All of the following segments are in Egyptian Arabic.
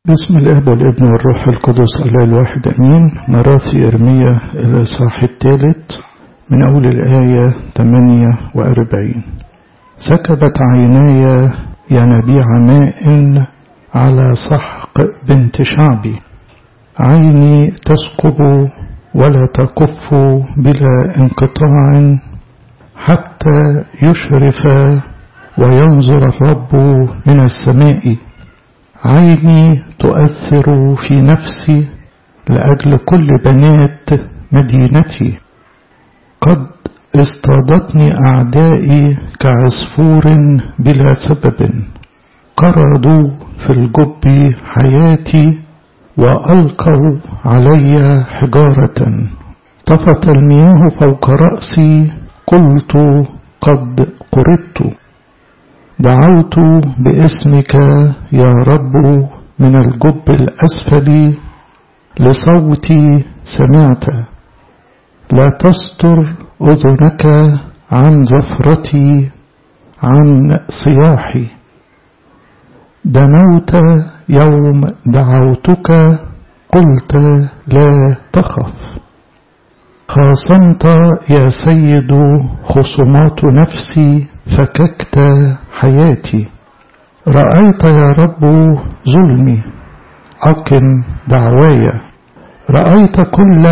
بسم الاب والابن والروح القدس الله الواحد امين مراثي ارميا الاصحاح الثالث من اول الايه 48 سكبت عيناي ينابيع ماء على سحق بنت شعبي عيني تسكب ولا تكف بلا انقطاع حتى يشرف وينظر الرب من السماء عيني تؤثر في نفسي لأجل كل بنات مدينتي قد اصطادتني أعدائي كعصفور بلا سبب قرضوا في الجب حياتي وألقوا علي حجارة طفت المياه فوق رأسي قلت قد قردت دعوت باسمك يا رب من الجب الأسفل لصوتي سمعت لا تستر أذنك عن زفرتي عن صياحي دنوت يوم دعوتك قلت لا تخف خاصمت يا سيد خصومات نفسي فككت حياتي رأيت يا رب ظلمي أقم دعواي رأيت كل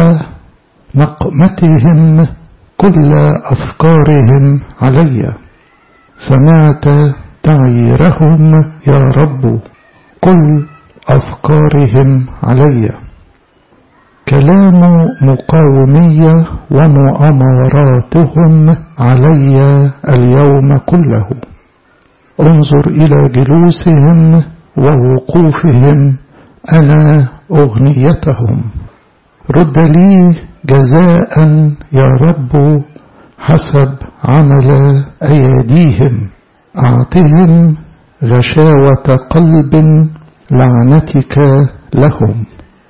نقمتهم كل أفكارهم علي سمعت تعييرهم يا رب كل أفكارهم علي كلام مقاومية ومؤامراتهم علي اليوم كله انظر إلى جلوسهم ووقوفهم أنا أغنيتهم رد لي جزاء يا رب حسب عمل أيديهم أعطهم غشاوة قلب لعنتك لهم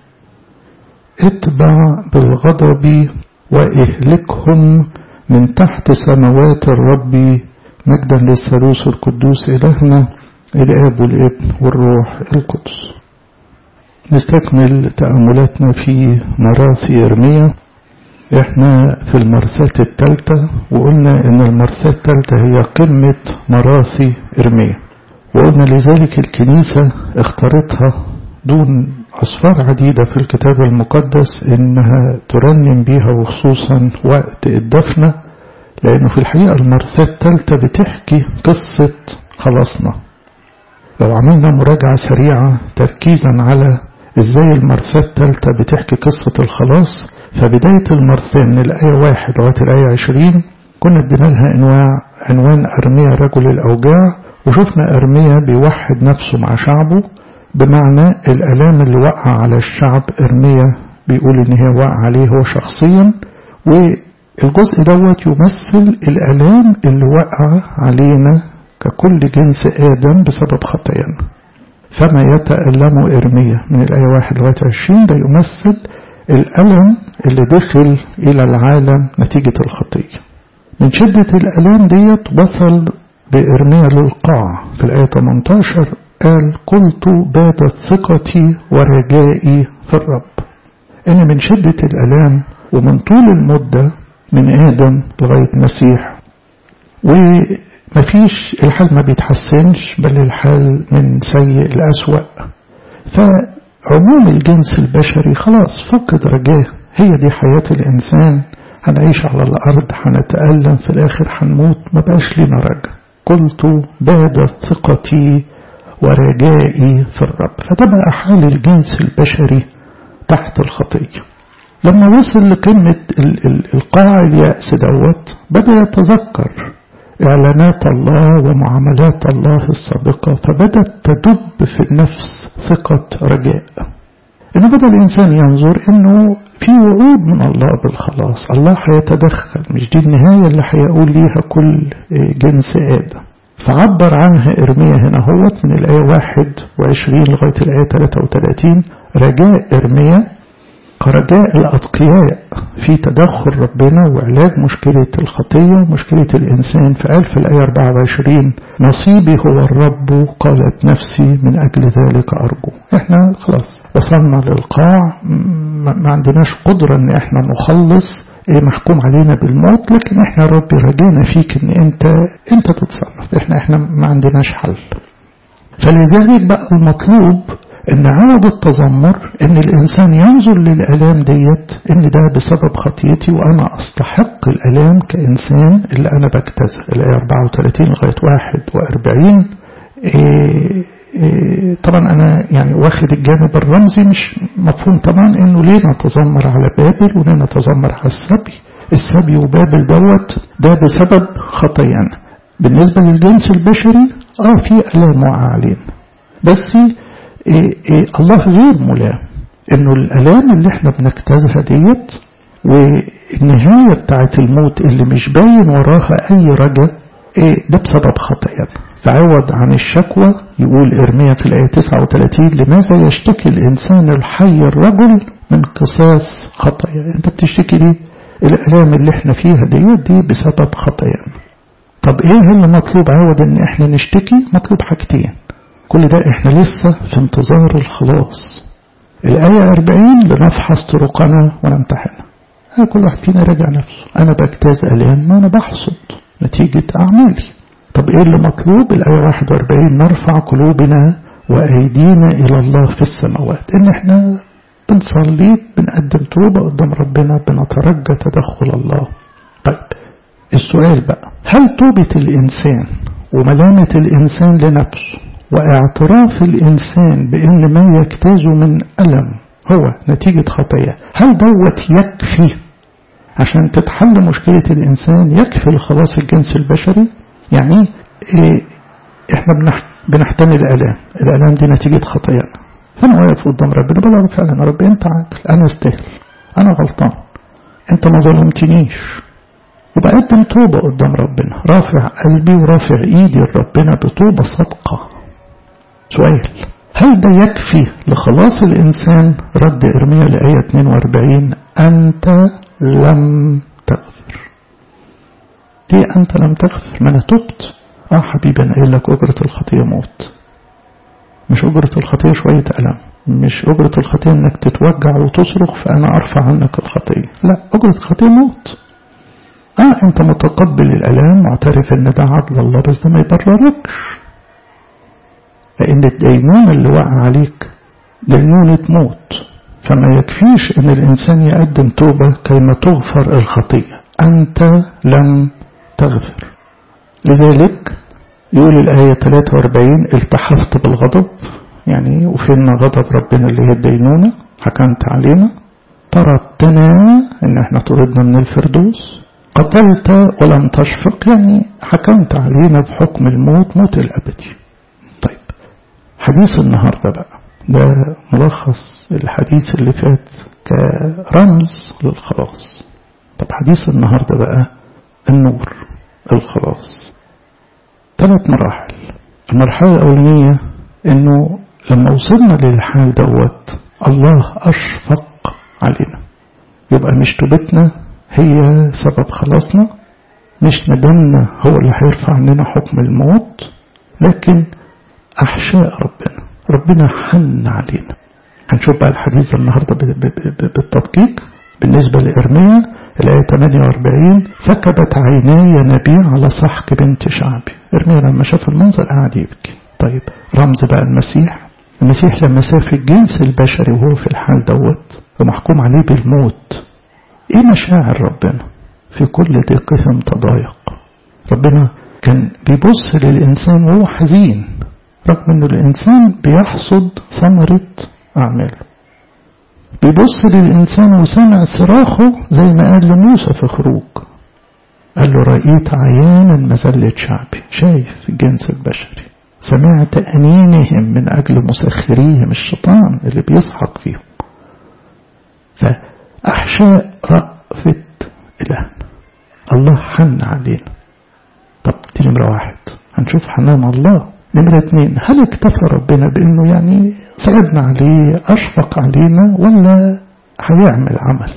اتبع بالغضب واهلكهم من تحت سماوات الرب مجدا للثالوث القدوس إلهنا الآب والابن والروح القدس نستكمل تأملاتنا في مراثي إرميا احنا في المرثاة الثالثة وقلنا ان المرثاة الثالثة هي قمة مراثي إرميا وقلنا لذلك الكنيسة اختارتها دون أسفار عديدة في الكتاب المقدس إنها ترنم بيها وخصوصا وقت الدفنة لأنه في الحقيقة المرثاة الثالثة بتحكي قصة خلاصنا لو عملنا مراجعة سريعة تركيزا على إزاي المرثاة الثالثة بتحكي قصة الخلاص فبداية المرثاة من الآية واحد لغاية الآية عشرين كنا ادينا لها أنواع عنوان أرميا رجل الأوجاع وشفنا أرميا بيوحد نفسه مع شعبه بمعنى الألام اللي وقع على الشعب إرميا بيقول إن هي وقع عليه هو شخصيا والجزء دوت يمثل الألام اللي وقع علينا ككل جنس آدم بسبب خطايانا فما يتألم إرميا من الآية واحد لغاية عشرين ده يمثل الألم اللي دخل إلى العالم نتيجة الخطية من شدة الألام ديت وصل بإرميا للقاع في الآية 18 قال قلت بادت ثقتي ورجائي في الرب إن من شدة الألام ومن طول المدة من آدم لغاية المسيح ومفيش الحال ما بيتحسنش بل الحال من سيء لأسوأ فعموم الجنس البشري خلاص فقد رجاه هي دي حياة الإنسان هنعيش على الأرض هنتألم في الآخر هنموت ما بقاش لنا رجا قلت بادت ثقتي ورجائي في الرب فده بقى حال الجنس البشري تحت الخطية لما وصل لقمة القاع اليأس دوت بدأ يتذكر إعلانات الله ومعاملات الله السابقة فبدأت تدب في النفس ثقة رجاء إنه بدأ الإنسان ينظر إنه في وعود من الله بالخلاص الله هيتدخل مش دي النهاية اللي هيقول ليها كل جنس آدم فعبر عنها إرميا هنا هوت من الآية 21 لغاية الآية 33 رجاء إرميا كرجاء الأتقياء في تدخل ربنا وعلاج مشكلة الخطية ومشكلة الإنسان فقال في الآية 24 نصيبي هو الرب قالت نفسي من أجل ذلك أرجو احنا خلاص وصلنا للقاع ما عندناش قدرة ان احنا نخلص محكوم علينا بالموت لكن احنا ربي رجينا فيك ان انت انت تتصرف احنا احنا ما عندناش حل فلذلك بقى المطلوب ان عوض التذمر ان الانسان ينظر للالام ديت ان ده بسبب خطيتي وانا استحق الالام كانسان اللي انا بجتازها الايه 34 لغايه 41 إيه إيه طبعا انا يعني واخد الجانب الرمزي مش مفهوم طبعا انه ليه نتذمر على بابل وليه نتذمر على السبي السبي وبابل دوت ده بسبب خطايانا بالنسبه للجنس البشري اه في الام وقع علينا بس إيه إيه الله غير ملام انه الالام اللي احنا بنجتازها ديت والنهاية بتاعت الموت اللي مش باين وراها اي رجا إيه ده بسبب خطايانا فعوض عن الشكوى يقول ارميا في الايه 39 لماذا يشتكي الانسان الحي الرجل من قصاص خطايا انت بتشتكي ليه الالام اللي احنا فيها ديت دي بسبب خطايانا طب ايه اللي مطلوب عوض ان احنا نشتكي مطلوب حاجتين كل ده احنا لسه في انتظار الخلاص الآية 40 لنفحص طرقنا ونمتحنها كل واحد فينا راجع نفسه أنا بجتاز ألام ما أنا بحصد نتيجة أعمالي طب إيه اللي مطلوب الآية 41 نرفع قلوبنا وأيدينا إلى الله في السماوات إن إحنا بنصلي بنقدم توبة قدام ربنا بنترجى تدخل الله طيب السؤال بقى هل توبة الإنسان وملامة الإنسان لنفسه واعتراف الإنسان بأن ما يجتاز من ألم هو نتيجة خطية هل دوت يكفي عشان تتحل مشكلة الإنسان يكفي لخلاص الجنس البشري يعني إيه إحنا بنحتمل الآلام الآلام دي نتيجة خطايانا فأنا واقف قدام ربنا بقول له فعلا يا رب أنت عادل أنا استاهل أنا غلطان أنت ما ظلمتنيش يبقى قدم توبة قدام ربنا رافع قلبي ورافع إيدي لربنا بتوبة صادقة سؤال هل ده يكفي لخلاص الإنسان رد إرميا لآية 42 أنت لم تغفر ليه أنت لم تغفر ما أنا تبت آه حبيبي أنا قايل لك أجرة الخطية موت مش أجرة الخطية شوية ألم مش أجرة الخطية إنك تتوجع وتصرخ فأنا أرفع عنك الخطية لا أجرة الخطية موت آه أنت متقبل الألام معترف إن ده عدل الله بس ده ما يبرركش لأن الدينونة اللي وقع عليك دينونة موت فما يكفيش ان الانسان يقدم توبة كيما تغفر الخطية انت لم تغفر لذلك يقول الآية 43 التحفت بالغضب يعني وفينا غضب ربنا اللي هي الدينونة حكمت علينا طردتنا ان احنا طردنا من الفردوس قتلت ولم تشفق يعني حكمت علينا بحكم الموت موت الأبدي طيب حديث النهاردة بقى ده ملخص الحديث اللي فات كرمز للخلاص طب حديث النهاردة بقى النور الخلاص ثلاث مراحل المرحلة الأولانية إنه لما وصلنا للحال دوت الله أشفق علينا يبقى مش توبتنا هي سبب خلاصنا مش ندمنا هو اللي هيرفع عننا حكم الموت لكن أحشاء ربنا ربنا حن علينا هنشوف بقى الحديث النهاردة بالتدقيق بالنسبة لإرميا الآية 48 سكبت عيناي نبيع على سحق بنت شعبي إرميا لما شاف المنظر قعد يبكي طيب رمز بقى المسيح المسيح لما ساف الجنس البشري وهو في الحال دوت ومحكوم عليه بالموت ايه مشاعر ربنا في كل ضيقهم تضايق ربنا كان بيبص للإنسان وهو حزين رغم أنه الإنسان بيحصد ثمرة أعماله بيبص للإنسان وسمع صراخه زي ما قال لموسى في خروج قال له رأيت عيانا مزلة شعبي شايف الجنس البشري سمعت أنينهم من أجل مسخريهم الشيطان اللي بيسحق فيهم فأحشاء رأفة إلهنا الله حن علينا طب دي نمرة واحد هنشوف حنان الله نمرة اتنين هل اكتفى ربنا بانه يعني صعبنا عليه اشفق علينا ولا هيعمل عمل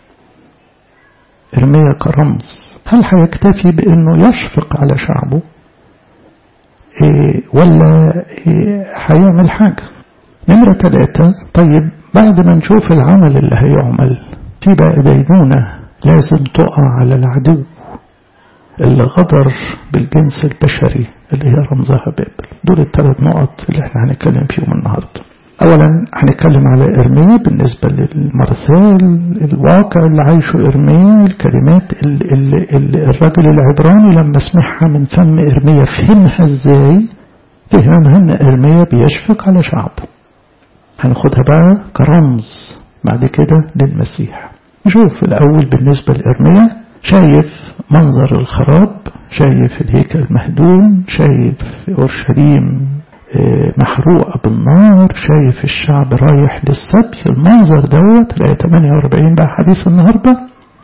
ارميا كرمز هل هيكتفي بانه يشفق على شعبه إيه ولا إيه هيعمل حاجة نمرة ثلاثة طيب بعد ما نشوف العمل اللي هيعمل في بقى دينونة لازم تقع على العدو اللي غدر بالجنس البشري اللي هي رمزها بابل دول الثلاث نقط اللي احنا هنتكلم فيهم النهارده اولا هنتكلم على ارميا بالنسبه للمرثال الواقع اللي عايشه ارميا الكلمات اللي, اللي, اللي الراجل العبراني لما سمعها من فم ارميا فهمها ازاي فهمها ان ارميا بيشفق على شعبه هناخدها بقى كرمز بعد كده للمسيح نشوف الاول بالنسبه لارميا شايف منظر الخراب شايف الهيكل مهدوم شايف اورشليم محروقة بالنار شايف الشعب رايح للسبي المنظر دوت الآية 48 بقى حديث النهاردة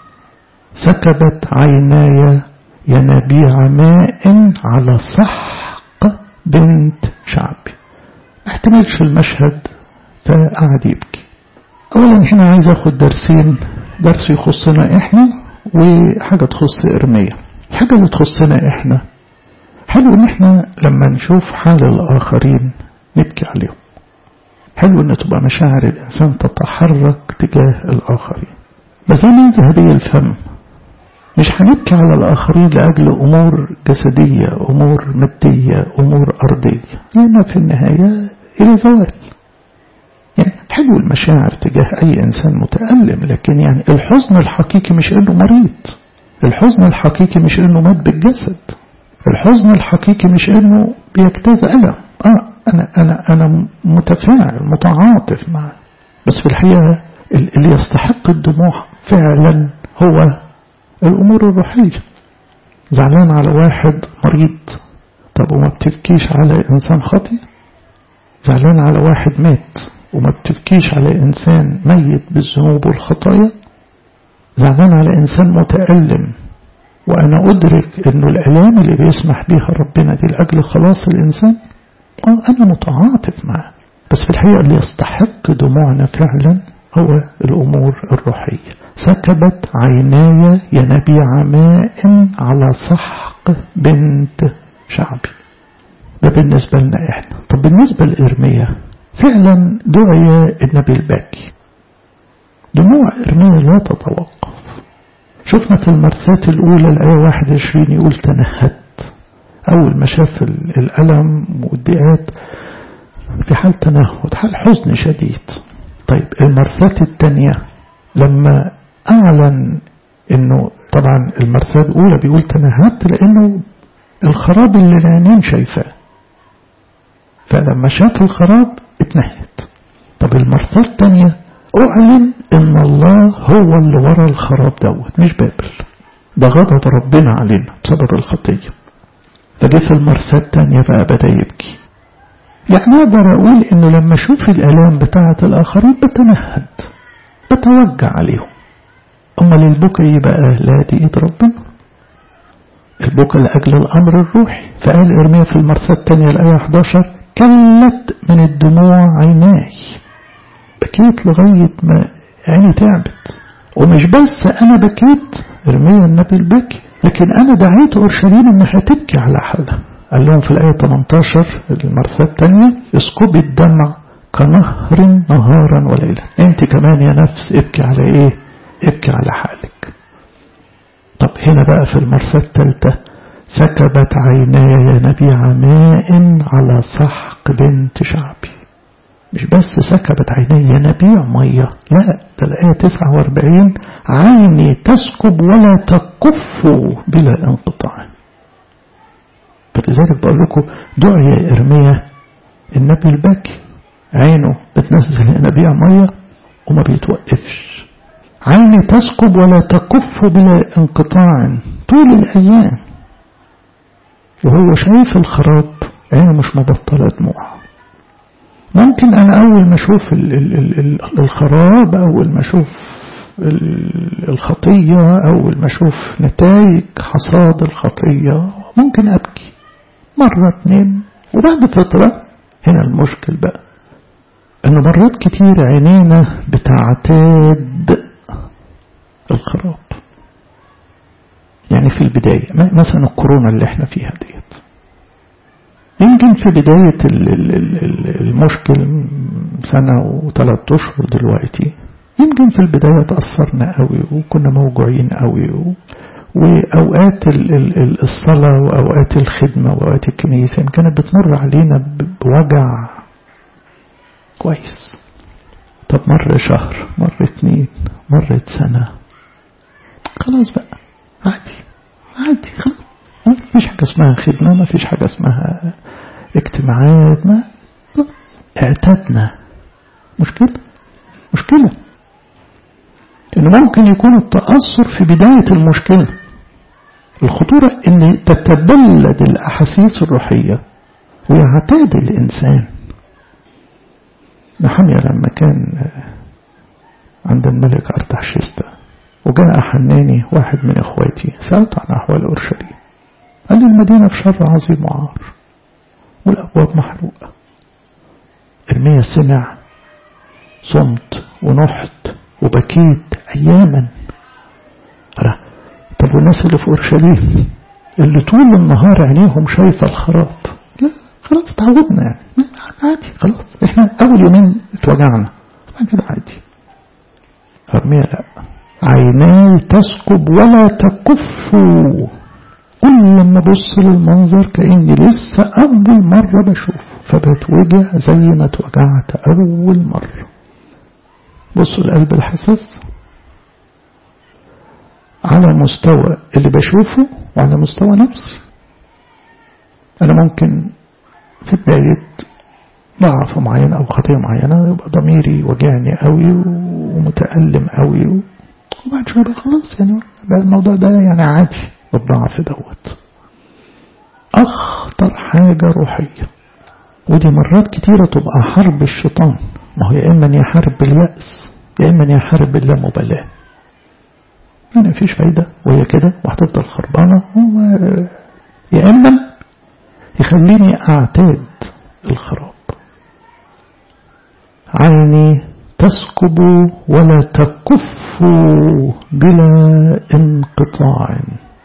سكبت عيناي ينابيع ماء على سحق بنت شعبي احتملش المشهد فقعد يبكي أولا هنا عايز أخد درسين درس يخصنا إحنا وحاجة تخص إرميا الحاجة اللي تخصنا إحنا حلو ان احنا لما نشوف حال الاخرين نبكي عليهم حلو ان تبقى مشاعر الانسان تتحرك تجاه الاخرين مزامين ذهبي الفم مش هنبكي على الاخرين لاجل امور جسديه امور ماديه امور ارضيه لان في النهايه الى زوال يعني حلو المشاعر تجاه اي انسان متالم لكن يعني الحزن الحقيقي مش انه مريض الحزن الحقيقي مش انه مات بالجسد الحزن الحقيقي مش انه بيجتاز ألم اه انا انا انا متفاعل متعاطف معه بس في الحقيقة اللي يستحق الدموع فعلا هو الامور الروحية زعلان على واحد مريض طب وما بتبكيش على انسان خاطئ زعلان على واحد مات وما بتبكيش على انسان ميت بالذنوب والخطايا زعلان على انسان متألم وأنا أدرك أنه الآلام اللي بيسمح بيها ربنا دي لأجل خلاص الإنسان أنا متعاطف معه بس في الحقيقة اللي يستحق دموعنا فعلا هو الأمور الروحية سكبت عيناي ينابيع ماء على سحق بنت شعبي ده بالنسبة لنا إحنا طب بالنسبة لإرميا فعلا دعي النبي الباكي دموع إرميا لا تتوقف شفنا في المرثات الأولى الآية 21 يقول تنهدت أول ما شاف الألم والضيقات في حال تنهد حال حزن شديد طيب المرثات الثانية لما أعلن أنه طبعا المرثات الأولى بيقول تنهدت لأنه الخراب اللي العينين شايفاه فلما شاف الخراب اتنهد طب المرثات الثانية أعلن إن الله هو اللي ورا الخراب دوت مش بابل ده غضب ربنا علينا بسبب الخطية فجه في المرثاة التانية بقى بدأ يبكي يعني أقدر أقول إنه لما أشوف الآلام بتاعة الآخرين بتنهد بتوجع عليهم أمال البكا بقى لا دي إيد ربنا البكا لأجل الأمر الروحي فقال إرميا في المرثاة التانية الآية 11 كلت من الدموع عيناي بكيت لغاية ما عيني تعبت ومش بس أنا بكيت ارميا النبي البكي لكن أنا دعيت أورشليم إنها تبكي على حالها قال لهم في الآية 18 المرثاة الثانية اسكبي الدمع كنهر نهارا وليلا انت كمان يا نفس ابكي على ايه ابكي على حالك طب هنا بقى في المرثاة الثالثة سكبت عيناي نبيع ماء على سحق بنت شعبي مش بس سكبت عيني ينابيع مية لا ده الآية 49 عيني تسكب ولا تكف بلا انقطاع فلذلك بقول لكم دعي إرميا النبي البكي عينه بتنزل ينابيع مية وما بيتوقفش عيني تسكب ولا تكف بلا انقطاع طول الأيام وهو شايف الخراب عينه مش مبطلة دموع ممكن أنا أول ما أشوف ال ال ال الخراب أول ما أشوف الخطية أول ما أشوف نتائج حصاد الخطية ممكن أبكي مرة اتنين وبعد فترة هنا المشكل بقى أنه مرات كتير عينينا بتعتاد الخراب يعني في البداية مثلا الكورونا اللي احنا فيها ديت يمكن في بداية المشكل سنة وثلاث أشهر دلوقتي يمكن في البداية تأثرنا قوي وكنا موجوعين قوي و... وأوقات الصلاة وأوقات الخدمة وأوقات الكنيسة كانت بتمر علينا بوجع كويس طب مر شهر مر اتنين مرت سنة خلاص بقى عادي عادي خلاص ما فيش حاجة اسمها خدمة ما فيش حاجة اسمها اجتماعات ما اعتدنا مشكلة مشكلة إن ممكن يكون التأثر في بداية المشكلة الخطورة إن تتبلد الأحاسيس الروحية ويعتاد الإنسان نحمية لما كان عند الملك أرتحشستا وجاء حناني واحد من إخواتي سألت عن أحوال أورشليم قال لي المدينة في شر عظيم وعار والأبواب محروقة إرميا سمع صمت ونحت وبكيت أياما طب والناس اللي في أورشليم اللي طول النهار عينيهم شايفة الخراب لا خلاص تعودنا يعني عادي خلاص احنا أول يومين اتوجعنا بعد كده عادي أرميا لا عيناي تسكب ولا تكف كل لما ابص للمنظر كأني لسه أول مرة بشوف فبتوجع زي ما اتوجعت أول مرة بصوا القلب الحساس على مستوى اللي بشوفه وعلى مستوى نفسي أنا ممكن في بداية ضعف معين أو خطية معينة يبقى ضميري وجعني قوي ومتألم قوي وبعد شوية بقى خلاص يعني بقى الموضوع ده يعني عادي الضعف دوت أخطر حاجة روحية ودي مرات كتيرة تبقى حرب الشيطان ما هو يا إما يحارب باليأس يا إما يحارب باللامبالاة يعني مفيش فايدة وهي كده وهتفضل خربانة يا إما يخليني أعتاد الخراب عيني تسكب ولا تكف بلا انقطاع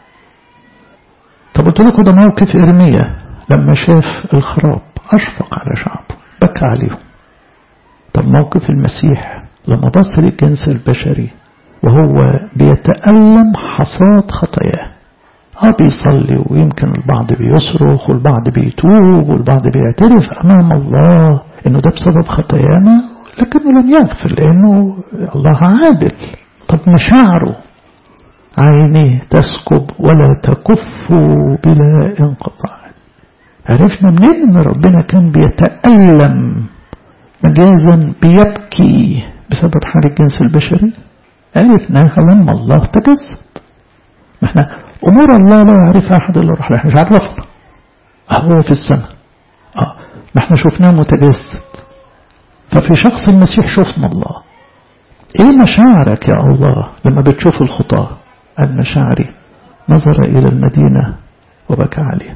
طب قلت لكم ده موقف إرميا لما شاف الخراب أشفق على شعبه بكى عليهم طب موقف المسيح لما بص للجنس البشري وهو بيتألم حصاد خطاياه اه بيصلي ويمكن البعض بيصرخ والبعض بيتوب والبعض بيعترف أمام الله إنه ده بسبب خطايانا لكنه لم يغفر لأنه الله عادل طب مشاعره عينيه تسكب ولا تكف بلا انقطاع عرفنا منين ان ربنا كان بيتألم مجازا بيبكي بسبب حال الجنس البشري عرفناها لما الله تجسد ما احنا امور الله لا يعرفها احد الا روح احنا مش عرفنا هو في السماء اه ما احنا شفناه متجسد ففي شخص المسيح شفنا الله ايه مشاعرك يا الله لما بتشوف الخطاه المشاعري نظر إلى المدينة وبكى عليها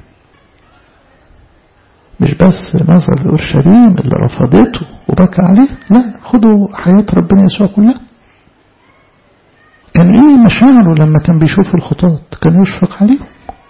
مش بس نظر لأورشليم اللي رفضته وبكى عليه لا خدوا حياة ربنا يسوع كلها كان ايه مشاعره لما كان بيشوف الخطاة كان يشفق عليهم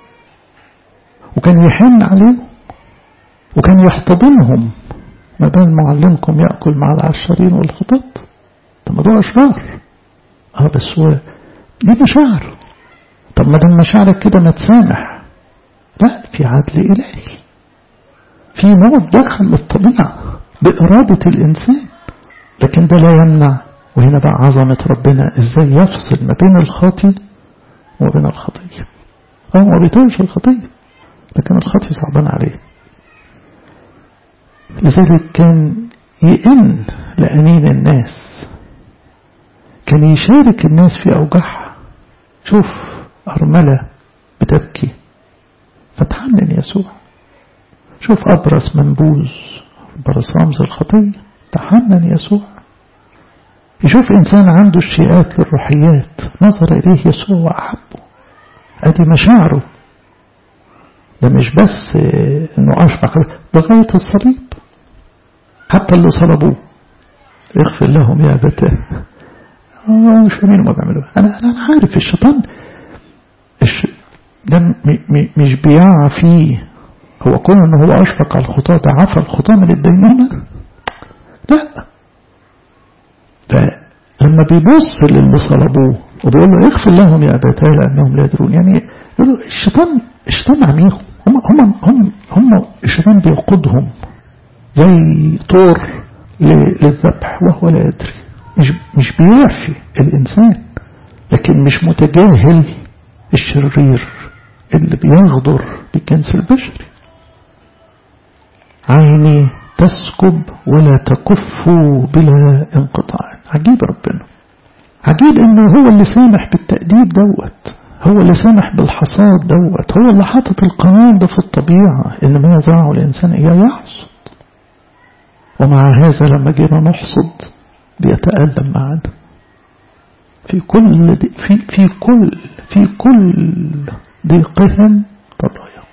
وكان يحن عليهم وكان يحتضنهم ما بال معلمكم يأكل مع العشرين والخطاة ده موضوع أشرار اه بس هو دي مشاعر طب ما دام مشاعرك كده ما تسامح لا في عدل إلهي في موت دخل للطبيعة بإرادة الإنسان لكن ده لا يمنع وهنا بقى عظمة ربنا إزاي يفصل ما بين الخاطي وبين الخطية هو ما بيطولش الخطية لكن الخطي صعبان عليه لذلك كان يئن لأنين الناس كان يشارك الناس في أوجاعها شوف أرملة بتبكي فتحنن يسوع شوف أبرص منبوذ برص رمز الخطية تحنن يسوع يشوف إنسان عنده اشتياقات للروحيات نظر إليه يسوع وأحبه أدي مشاعره ده مش بس إنه أشفق لغاية الصليب حتى اللي صلبوه اغفر لهم يا أبتاه مش فاهمين ما بيعملوا أنا أنا عارف الشيطان الش... ده م... م... مش بيعى فيه هو كون ان هو اشفق على الخطاة ده عفى الخطاة من الدينونة لا فلما بيبص للي صلبوه وبيقول له اغفر لهم يا ابتاه لانهم لا يدرون يعني الشيطان الشيطان عميهم هم هم هم هم الشيطان بيقودهم زي طور للذبح وهو لا يدري مش مش بيعفي الانسان لكن مش متجاهل الشرير اللي بيغدر بالجنس البشري عيني تسكب ولا تكف بلا انقطاع عجيب ربنا عجيب انه هو اللي سامح بالتأديب دوت هو اللي سامح بالحصاد دوت هو اللي حاطط القانون ده في الطبيعة ان ما يزرعه الانسان اياه يحصد ومع هذا لما جينا نحصد بيتألم معنا في كل في في كل في كل ضيقهم تضايق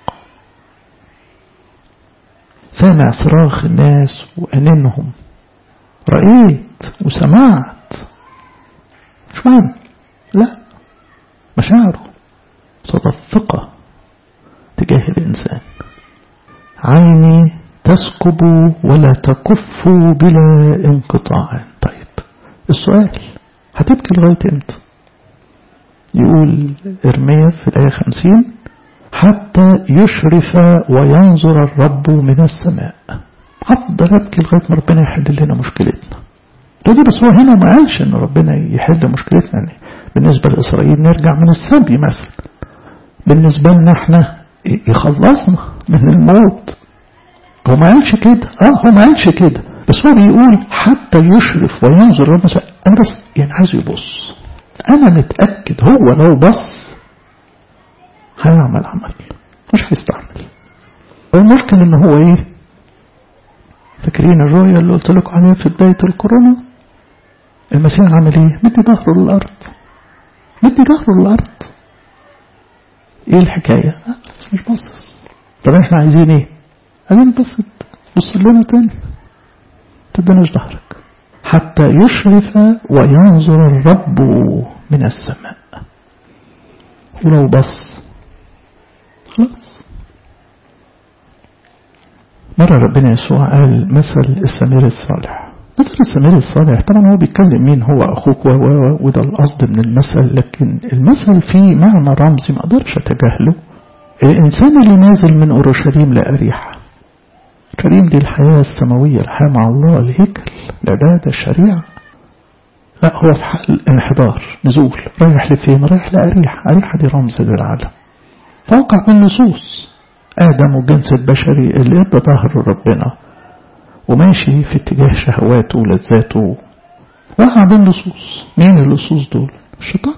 سامع صراخ الناس وأنينهم رأيت وسمعت مش مهم لا مشاعره تدفقة تجاه الإنسان عيني تسكب ولا تكف بلا انقطاع طيب السؤال هتبكي لغاية امتى يقول ارميا في الآية خمسين حتى يشرف وينظر الرب من السماء أفضل أبكي لغاية ما ربنا يحل لنا مشكلتنا تقولي بس هو هنا ما قالش ان ربنا يحل مشكلتنا يعني بالنسبة لإسرائيل نرجع من السبي مثلا بالنسبة لنا احنا يخلصنا من الموت هو ما قالش كده اه هو ما قالش كده بس هو بيقول حتى يشرف وينظر الرب انا بس يعني عايز يبص انا متأكد هو لو بص هيعمل عمل مش هيستعمل هو المشكلة ان هو ايه فاكرين الرؤية اللي قلت لكم عليها في بداية الكورونا المسيح عمل ايه مدي ظهره للأرض مدي ظهره للأرض ايه الحكاية آه مش باصص طب احنا عايزين ايه عايزين بس بص لنا تاني تدناش ظهرك حتى يشرف وينظر الرب من السماء ولو بص خلاص مرة ربنا يسوع قال مثل السمير الصالح مثل السمير الصالح طبعا هو بيتكلم مين هو أخوك و وده القصد من المثل لكن المثل فيه معنى رمزي ما أقدرش أتجاهله الإنسان اللي نازل من أورشليم لأريحة كريم دي الحياة السماوية الحياة مع الله الهيكل العبادة الشريعة لا هو في حق الانحدار نزول رايح لفين رايح لأريحة أريحة دي رمز للعالم فوقع بالنصوص آدم والجنس البشري اللي ادى ظهر ربنا وماشي في اتجاه شهواته ولذاته وقع بالنصوص مين اللصوص دول الشيطان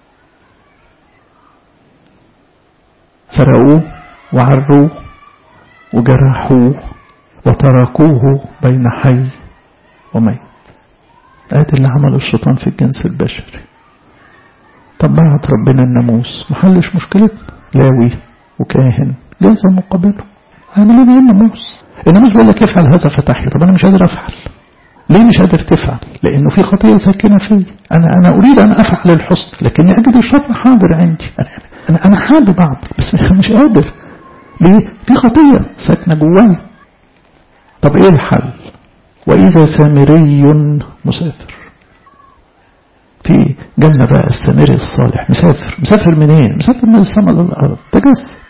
سرقوه وعروه وجرحوه وتركوه بين حي وميت ادي اللي عمله الشيطان في الجنس البشري طب بعت ربنا الناموس محلش مشكلتنا لاوي وكاهن جاز مقابله هعمل ايه الناموس الناموس بيقول لك افعل هذا فتحيا طب انا مش قادر افعل ليه مش قادر تفعل لانه في خطيه ساكنه فيا انا انا اريد ان افعل الحسن لكني اجد الشر حاضر عندي انا انا, أنا حابب اعمل بس مش قادر ليه في خطيه ساكنه جوايا طب ايه الحل واذا سامري مسافر في جنة بقى السامري الصالح مسافر مسافر منين مسافر من السماء للأرض تجسد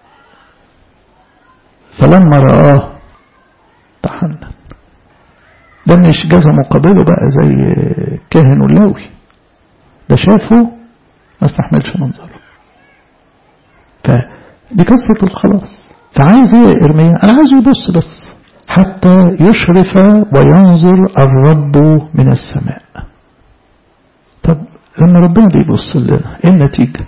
فلما رآه تحنن ده مش جزا مقابله بقى زي كاهن اللاوي ده شافه ما استحملش منظره فدي قصة الخلاص فعايز ايه يا ارميا انا عايز يبص بس حتى يشرف وينظر الرب من السماء طب لما ربنا بيبص لنا ايه النتيجة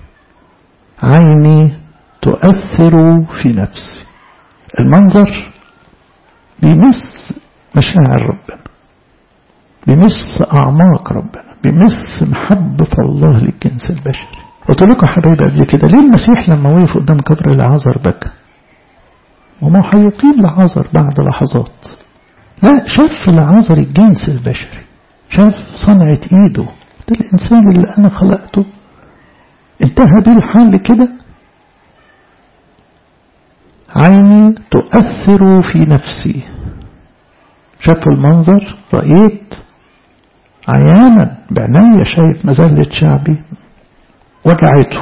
عيني تؤثر في نفسي المنظر بيمس مشاعر ربنا بيمس أعماق ربنا بيمس محبة الله للجنس البشري قلت لكم حبايبي قبل كده ليه المسيح لما وقف قدام قبر العذر بكى وما هيقيم لعذر بعد لحظات لا شاف في العذر الجنس البشري شاف صنعة ايده ده الانسان اللي انا خلقته انتهى بيه الحال كده عيني تؤثر في نفسي شاف المنظر رأيت عيانا بعناية شايف مزلة شعبي وجعته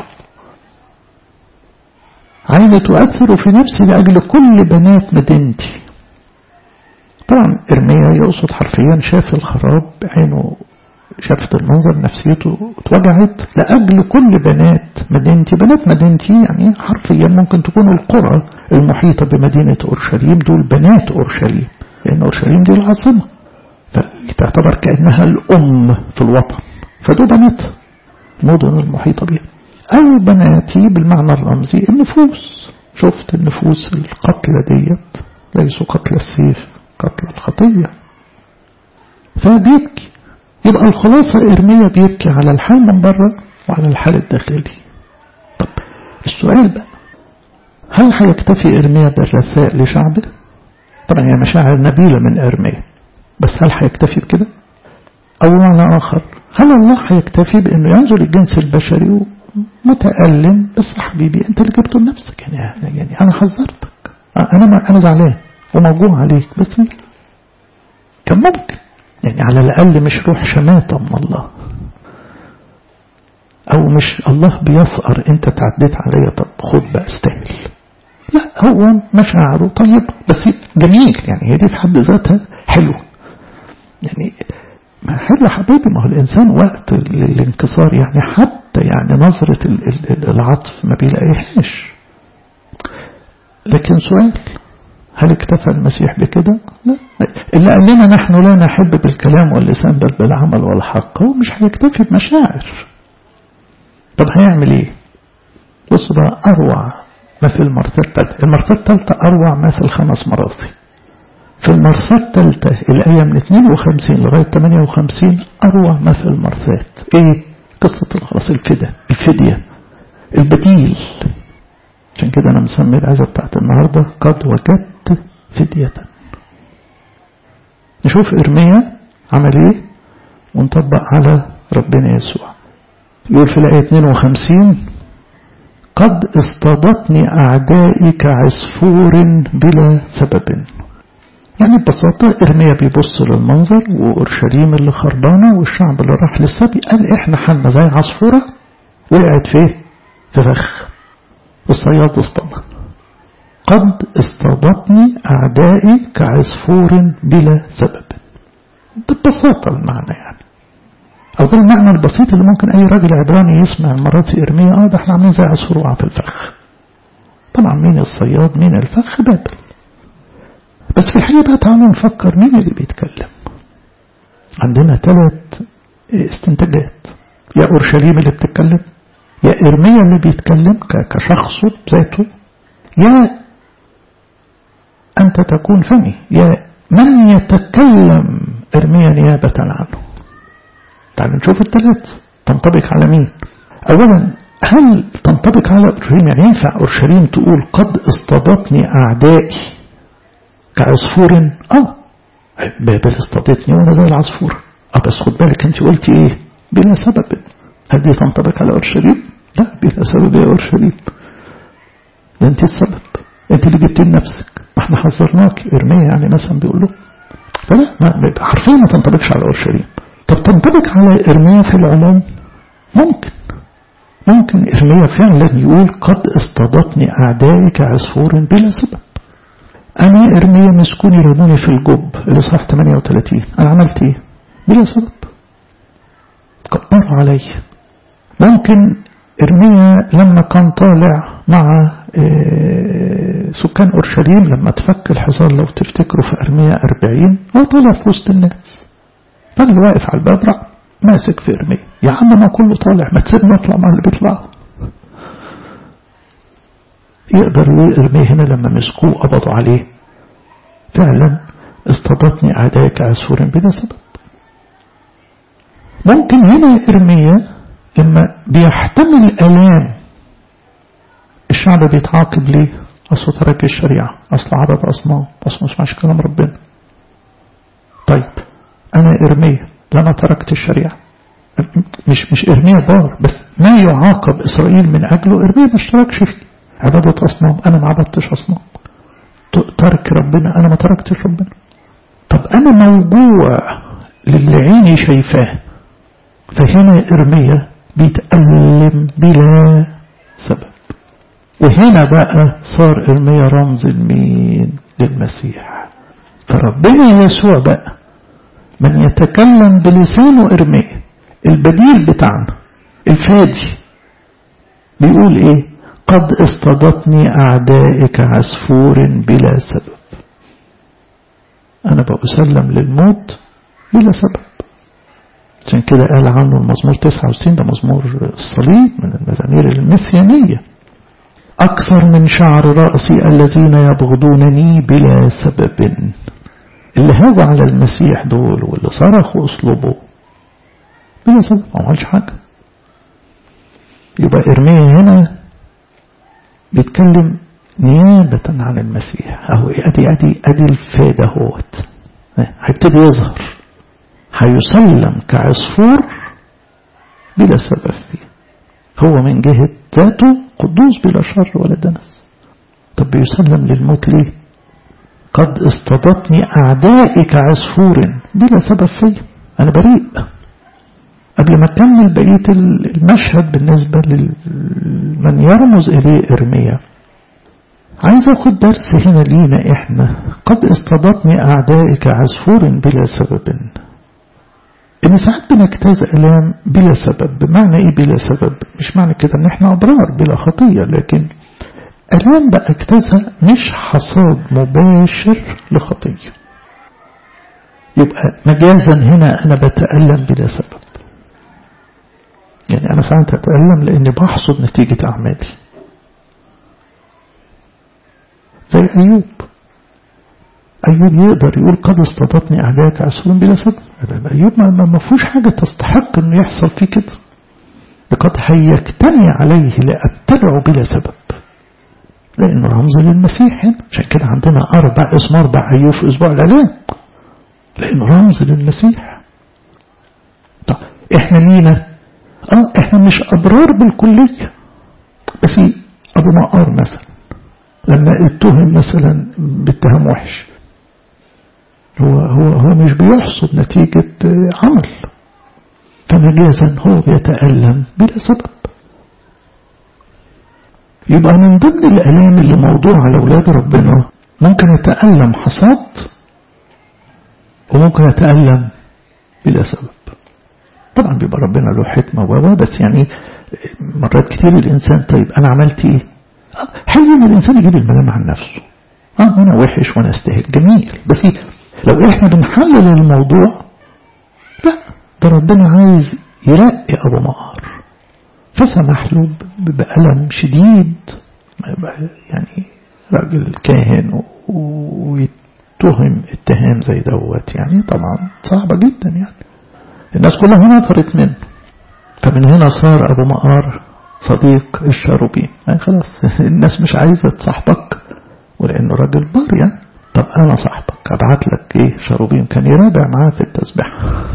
عيني تؤثر في نفسي لأجل كل بنات مدينتي طبعا إرميا يقصد حرفيا شاف الخراب عينه شافت المنظر نفسيته اتوجعت لأجل كل بنات مدينتي بنات مدينتي يعني حرفيا ممكن تكون القرى المحيطة بمدينة أورشليم دول بنات أورشليم لأن أورشليم دي العاصمة فتعتبر كأنها الأم في الوطن فدول بنات المدن المحيطة بها أو بناتي بالمعنى الرمزي النفوس شفت النفوس القتلى ديت ليسوا قتل السيف قتل الخطية فبيبكي يبقى الخلاصة إرميا بيبكي على الحال من بره وعلى الحال الداخلي طب السؤال بقى هل هيكتفي إرميا بالرثاء لشعبه طبعا هي مشاعر نبيلة من إرميا بس هل هيكتفي بكده أو معنى آخر هل الله هيكتفي بأنه ينظر الجنس البشري متألم بس يا حبيبي أنت اللي جبته لنفسك يعني, يعني أنا حذرتك أنا ما أنا زعلان وموجوع عليك بس كان ممكن يعني على الأقل مش روح شماتة من الله أو مش الله بيثأر أنت تعديت عليا طب خد بقى استاهل لا هو مشاعره طيب بس جميل يعني هي دي في حد ذاتها حلو يعني ما حلو حبيبي ما هو الإنسان وقت الانكسار يعني حتى يعني نظرة العطف ما بيلاقيهاش لكن سؤال هل اكتفى المسيح بكده؟ لا اللي قال لنا نحن لا نحب بالكلام واللسان بل بالعمل والحق هو مش هيكتفي بمشاعر طب هيعمل ايه؟ بصوا بقى أروع ما في المرثى الثالثة المرثى الثالثة أروع ما في الخمس مراثي في المرثى الثالثة الآية من 52 لغاية 58 أروع ما في المرثات إيه؟ قصة الخلاص الفدى الفدية البديل عشان كده أنا مسمي العزة بتاعت النهاردة قد وجدت فدية نشوف إرميا عمل إيه ونطبق على ربنا يسوع يقول في الآية 52 قد اصطادتني أعدائي كعصفور بلا سبب يعني ببساطة إرميا بيبص للمنظر وأورشليم اللي خربانة والشعب اللي راح للسبي قال إحنا حالنا زي عصفورة وقعت فيه في فخ الصياد اصطاد قد اصطادتني أعدائي كعصفور بلا سبب ببساطة المعنى يعني أو ده المعنى البسيط اللي ممكن أي راجل عبراني يسمع المرات في إرميا آه ده احنا عاملين زي عصفور وقع في الفخ طبعا مين الصياد مين الفخ بابل بس في الحقيقة بقى تعالوا نفكر مين اللي بيتكلم عندنا ثلاث استنتاجات يا أورشليم اللي بتتكلم يا إرميا اللي بيتكلم كشخصه بذاته يا أنت تكون فمي يا من يتكلم إرميا نيابة عنه تعالوا نشوف الثلاث تنطبق على مين أولا هل تنطبق على أورشليم يعني ينفع أورشليم تقول قد اصطادتني أعدائي كعصفور آه بابل اصطادتني وأنا زي العصفور آه بس خد بالك أنت قلتي إيه بلا سبب هل دي تنطبق على أورشليم لا بلا سبب يا أورشليم ده أنت السبب أنت اللي جبتي لنفسك ما احنا حذرناك إرميا يعني مثلا بيقول له فلا حرفيا ما تنطبقش على أورشليم طب تنطبق على إرميا في العموم ممكن ممكن إرميا فعلا يقول قد اصطادتني أعدائي كعصفور بلا سبب أنا إرميا مسكوني رموني في الجب الإصحاح 38 أنا عملت إيه بلا سبب كبروا علي ممكن إرميا لما كان طالع مع سكان أورشليم لما تفك الحصار لو تفتكروا في أرميا 40 هو طالع في وسط الناس فاللي واقف على الباب راح ماسك في إرميا يا عم ما كله طالع ما تسيبنا نطلع مع اللي بيطلعوا يقدر يقول إرميا هنا لما مسكوه قبضوا عليه فعلا اصطادتني أعدائك عصفور بلا سبب ممكن هنا إرميا لما بيحتمل ألام الشعب بيتعاقب ليه أصله ترك الشريعة أصله عبد أصنام أصله ما سمعش كلام ربنا طيب أنا إرميا لما تركت الشريعة مش مش إرميا بار بس ما يعاقب إسرائيل من أجله إرميا ما اشتركش فيه عبادة أصنام أنا ما عبدتش أصنام ترك ربنا أنا ما تركتش ربنا طب أنا موجوع للي عيني شايفاه فهنا إرميا بيتألم بلا سبب وهنا بقى صار إرميا رمز لمين للمسيح فربنا يسوع بقى من يتكلم بلسانه إرميا البديل بتاعنا الفادي بيقول ايه قد اصطادتني أعدائك عصفور بلا سبب أنا بأسلم للموت بلا سبب عشان كده قال عنه المزمور 69 ده مزمور الصليب من المزامير المسيانية أكثر من شعر رأسي الذين يبغضونني بلا سبب اللي هاجوا على المسيح دول واللي صرخوا أسلوبه بلا سبب ما عملش حاجة يبقى إرميا هنا بيتكلم نيابة عن المسيح أهو أدي أدي أدي الفادة هوت هيبتدي يظهر هيسلم كعصفور بلا سبب فيه هو من جهة ذاته قدوس بلا شر ولا دنس طب بيسلم للموت ليه قد اصطادتني أعدائي كعصفور بلا سبب فيه أنا بريء قبل ما أكمل بقية المشهد بالنسبة لمن يرمز إليه إرميا عايز أخد درس هنا لينا إحنا قد اصطادتني أعدائي كعصفور بلا سبب إن ساعات بنجتاز ألام بلا سبب بمعنى إيه بلا سبب مش معنى كده إن إحنا أبرار بلا خطية لكن ألام بقى اجتازها مش حصاد مباشر لخطية يبقى مجازا هنا أنا بتألم بلا سبب يعني أنا ساعات أتألم لأني بحصد نتيجة أعمالي زي أيوب أيوب يقدر يقول قد اصطادتني أعدائك عسول بلا سبب أيوب ما فيهوش حاجة تستحق أنه يحصل فيه كده لقد هيجتمع عليه لأبتلعه بلا سبب لأنه رمز للمسيح هنا عشان كده عندنا أربع اسم أربع أيوب في أسبوع الإعلام لأنه رمز للمسيح طب إحنا مينا اه احنا مش أبرار بالكلية بس أبو مقار مثلا لما اتهم مثلا باتهام وحش هو هو هو مش بيحصد نتيجة عمل فمجازا هو بيتألم بلا سبب يبقى من ضمن الألام اللي موضوع على أولاد ربنا ممكن يتألم حصاد وممكن يتألم بلا سبب طبعا بيبقى ربنا له حكمة و بس يعني مرات كتير الإنسان طيب أنا عملت إيه حلو إن الإنسان يجيب الملام عن نفسه اه أنا وحش وأنا أستاهل جميل بس لو إحنا بنحلل الموضوع لا ده ربنا عايز يرقي أبو مقار فسمح له بألم شديد يعني راجل كاهن ويتهم اتهام زي دوت يعني طبعا صعبة جدا يعني الناس كلها نفرت منه فمن هنا صار أبو مقار صديق الشاروبين يعني خلاص الناس مش عايزة تصاحبك ولأنه راجل بار يعني طب أنا صاحبك أبعت لك إيه شاروبين كان يرابع معاه في التسبيح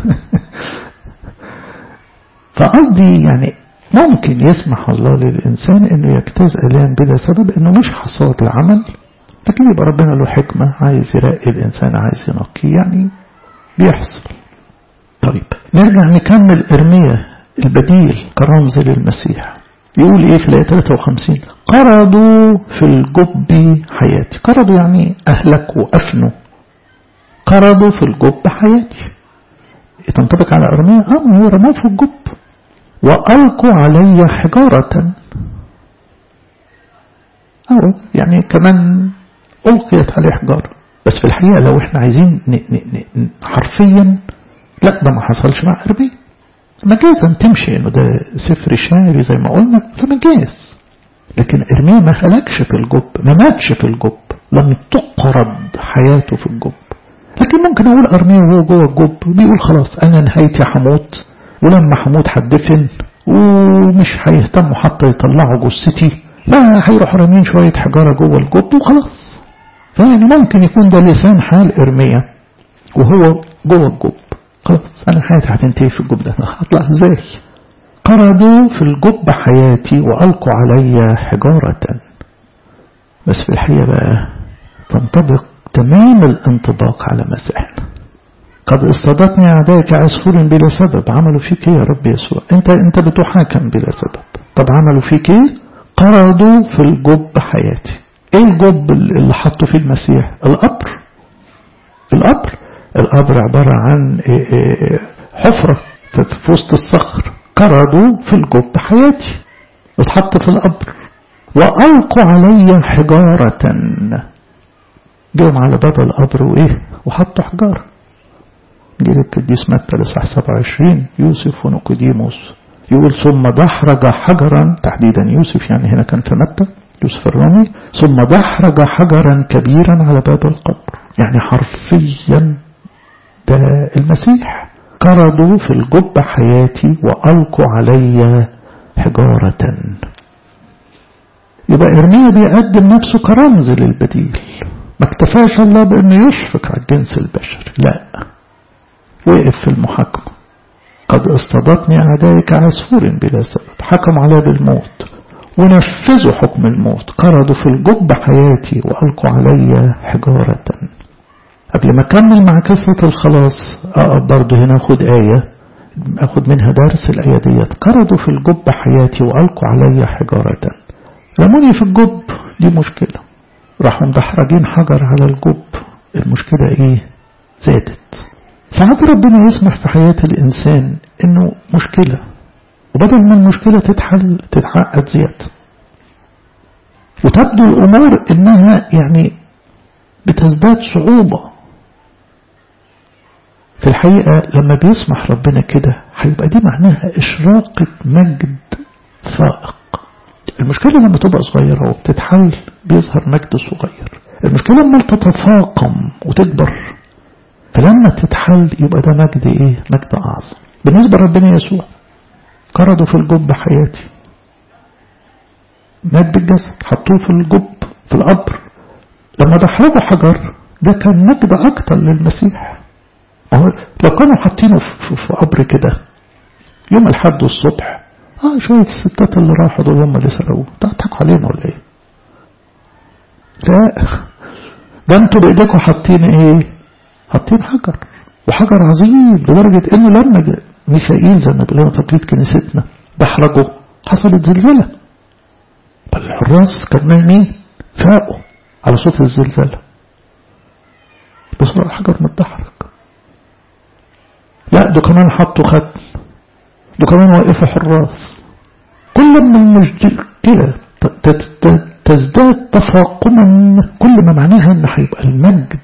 فقصدي يعني ممكن يسمح الله للإنسان أنه يجتاز ألام بلا سبب أنه مش حصاد العمل لكن يبقى ربنا له حكمة عايز يراقي الإنسان عايز ينقيه يعني بيحصل طيب نرجع نكمل إرميا البديل كرمز للمسيح يقول إيه في الآية 53 قرضوا في الجب حياتي قرضوا يعني أهلكوا أفنوا قرضوا في الجب حياتي تنطبق على إرميا آه هو رماه في الجب وألقوا علي حجارة أو يعني كمان ألقيت عليه حجارة بس في الحقيقة لو احنا عايزين ن ن ن حرفيا لا ده ما حصلش مع أربي مجازا تمشي انه ده سفر شعري زي ما قلنا فمجاز لكن ارميا ما هلكش في الجب ما ماتش في الجب لم تقرض حياته في الجب لكن ممكن اقول ارميا وهو جوه الجب بيقول خلاص انا نهايتي هموت ولما هموت هدفن ومش هيهتموا حتى يطلعوا جثتي لا هيروحوا رامين شويه حجاره جوه الجب وخلاص فيعني ممكن يكون ده لسان حال ارميا وهو جوه الجب خلاص أنا حياتي هتنتهي في الجب ده هطلع ازاي قرضوا في الجب حياتي وألقوا علي حجارة بس في الحقيقة بقى تنطبق تمام الانطباق على مسيحنا قد اصطادتني أعدائي كعصفور بلا سبب عملوا فيك ايه يا رب يسوع انت انت بتحاكم بلا سبب طب عملوا فيك ايه قرضوا في الجب حياتي ايه الجب اللي حطوا فيه المسيح القبر القبر القبر عبارة عن حفرة في وسط الصخر قرضوا في الجب حياتي اتحط في القبر وألقوا علي حجارة جاهم على باب القبر وإيه وحطوا حجارة جه القديس متى لصح 27 يوسف ونقوديموس يقول ثم دحرج حجرا تحديدا يوسف يعني هنا كان في متى يوسف الرامي ثم دحرج حجرا كبيرا على باب القبر يعني حرفيا ده المسيح قرضوا في الجب حياتي وألقوا علي حجارة يبقى إرميا بيقدم نفسه كرمز للبديل ما اكتفاش الله بأنه يشفق على الجنس البشري لا وقف في المحاكمة قد اصطادتني أعدائي كعصفور بلا سبب حكم علي بالموت ونفذوا حكم الموت قرضوا في الجب حياتي وألقوا علي حجارة قبل ما أكمل مع قصة الخلاص أقف برضه هنا أخد آية أخد منها درس الآية ديت قرضوا في الجب حياتي وألقوا علي حجارة رموني في الجب دي مشكلة راحوا مدحرجين حجر على الجب المشكلة إيه زادت ساعات ربنا يسمح في حياة الإنسان إنه مشكلة وبدل ما المشكلة تتحل تتعقد زيادة وتبدو الأمور إنها يعني بتزداد صعوبة في الحقيقة لما بيسمح ربنا كده هيبقى دي معناها إشراقة مجد فائق المشكلة لما تبقى صغيرة وبتتحل بيظهر مجد صغير المشكلة لما تتفاقم وتكبر فلما تتحل يبقى ده مجد ايه مجد اعظم بالنسبة لربنا يسوع قرضوا في الجب حياتي مات بالجسد حطوه في الجب في القبر لما دحرجوا حجر ده كان مجد اكتر للمسيح لو كانوا حاطينه في, في قبر كده يوم الحد الصبح اه شوية الستات اللي راحوا دول هم اللي سرقوه تضحكوا علينا ولا ايه لا ده انتوا بايديكم حاطين ايه حاطين حجر وحجر عظيم لدرجة انه لما ميخائيل زي ما بيقولوا تقليد كنيستنا دحرجه حصلت زلزلة بل الحراس كانوا نايمين فاقوا على صوت الزلزلة بسرعة الحجر متدحرج لا دول كمان حطوا ختم دول كمان وقفوا حراس كل ما المشكلة تزداد تفاقما كل ما معناها ان هيبقى المجد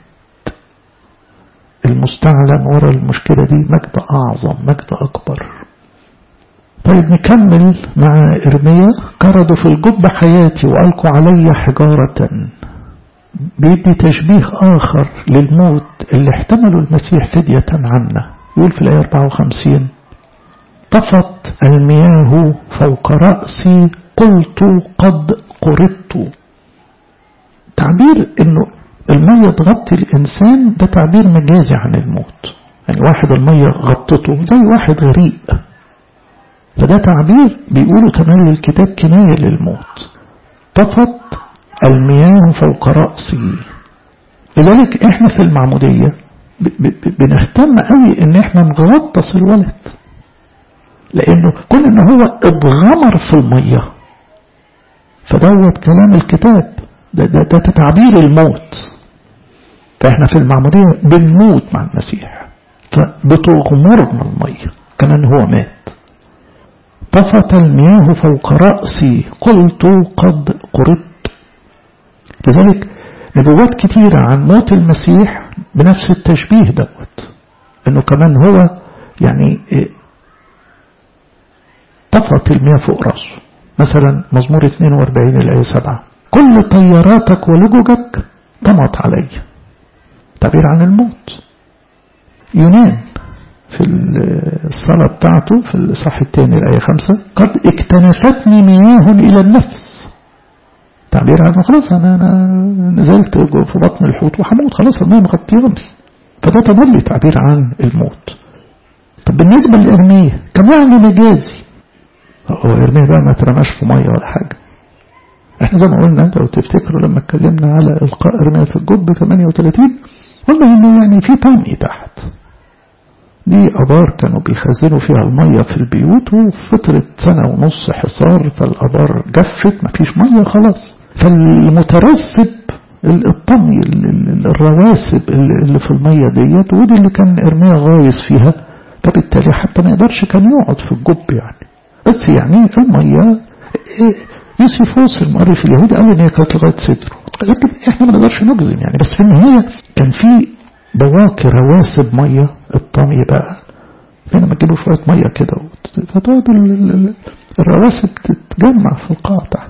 المستعلن ورا المشكلة دي مجد أعظم مجد أكبر طيب نكمل مع إرميا قرضوا في الجب حياتي وألقوا علي حجارة بيدي تشبيه آخر للموت اللي احتملوا المسيح فدية عنا يقول في الآية 54 طفت المياه فوق رأسي قلت قد قرضت تعبير انه المية تغطي الإنسان ده تعبير مجازي عن الموت يعني واحد المية غطته زي واحد غريق فده تعبير بيقولوا كمان للكتاب كناية للموت طفت المياه فوق رأسي لذلك احنا في المعمودية بنهتم قوي ان احنا نغطس الولد لانه كل ان هو اتغمر في المية فدوت كلام الكتاب ده, ده, ده تعبير الموت فاحنا في المعمودية بنموت مع المسيح فبتغمرنا المية كمان هو مات طفت المياه فوق رأسي قلت قد قربت لذلك نبوات كتيرة عن موت المسيح بنفس التشبيه دوت انه كمان هو يعني طفت المياه فوق رأسه مثلا مزمور 42 الآية 7 كل طياراتك ولججك طمت علي تعبير عن الموت يونان في الصلاة بتاعته في الصح الثاني الآية خمسة قد اكتنفتني مياه إلى النفس تعبير عنه خلاص أنا, أنا نزلت في بطن الحوت وحموت خلاص المياه مغطياني فده تملي تعبير عن الموت طب بالنسبة لإرمية كان يعني مجازي هو إرمية بقى ما ترماش في مية ولا حاجة احنا زي ما قلنا لو تفتكروا لما اتكلمنا على القاء ارميا في الجب 38 قلنا انه يعني في طمي تحت دي ابار كانوا بيخزنوا فيها الميه في البيوت وفتره سنه ونص حصار فالابار جفت مفيش ميه خلاص فالمترسب الطمي الرواسب اللي في الميه ديت ودي اللي كان ارميا غايص فيها فبالتالي حتى ما يقدرش كان يقعد في الجب يعني بس يعني الميه يوسيفوس المؤرخ اليهودي قال ان هي كانت لغايه صدره لكن احنا ما نقدرش نجزم يعني بس في النهايه كان في بواكي رواسب ميه الطمي بقى فين ما تجيبوا شويه ميه كده فتقعد الرواسب تتجمع في القاع تحت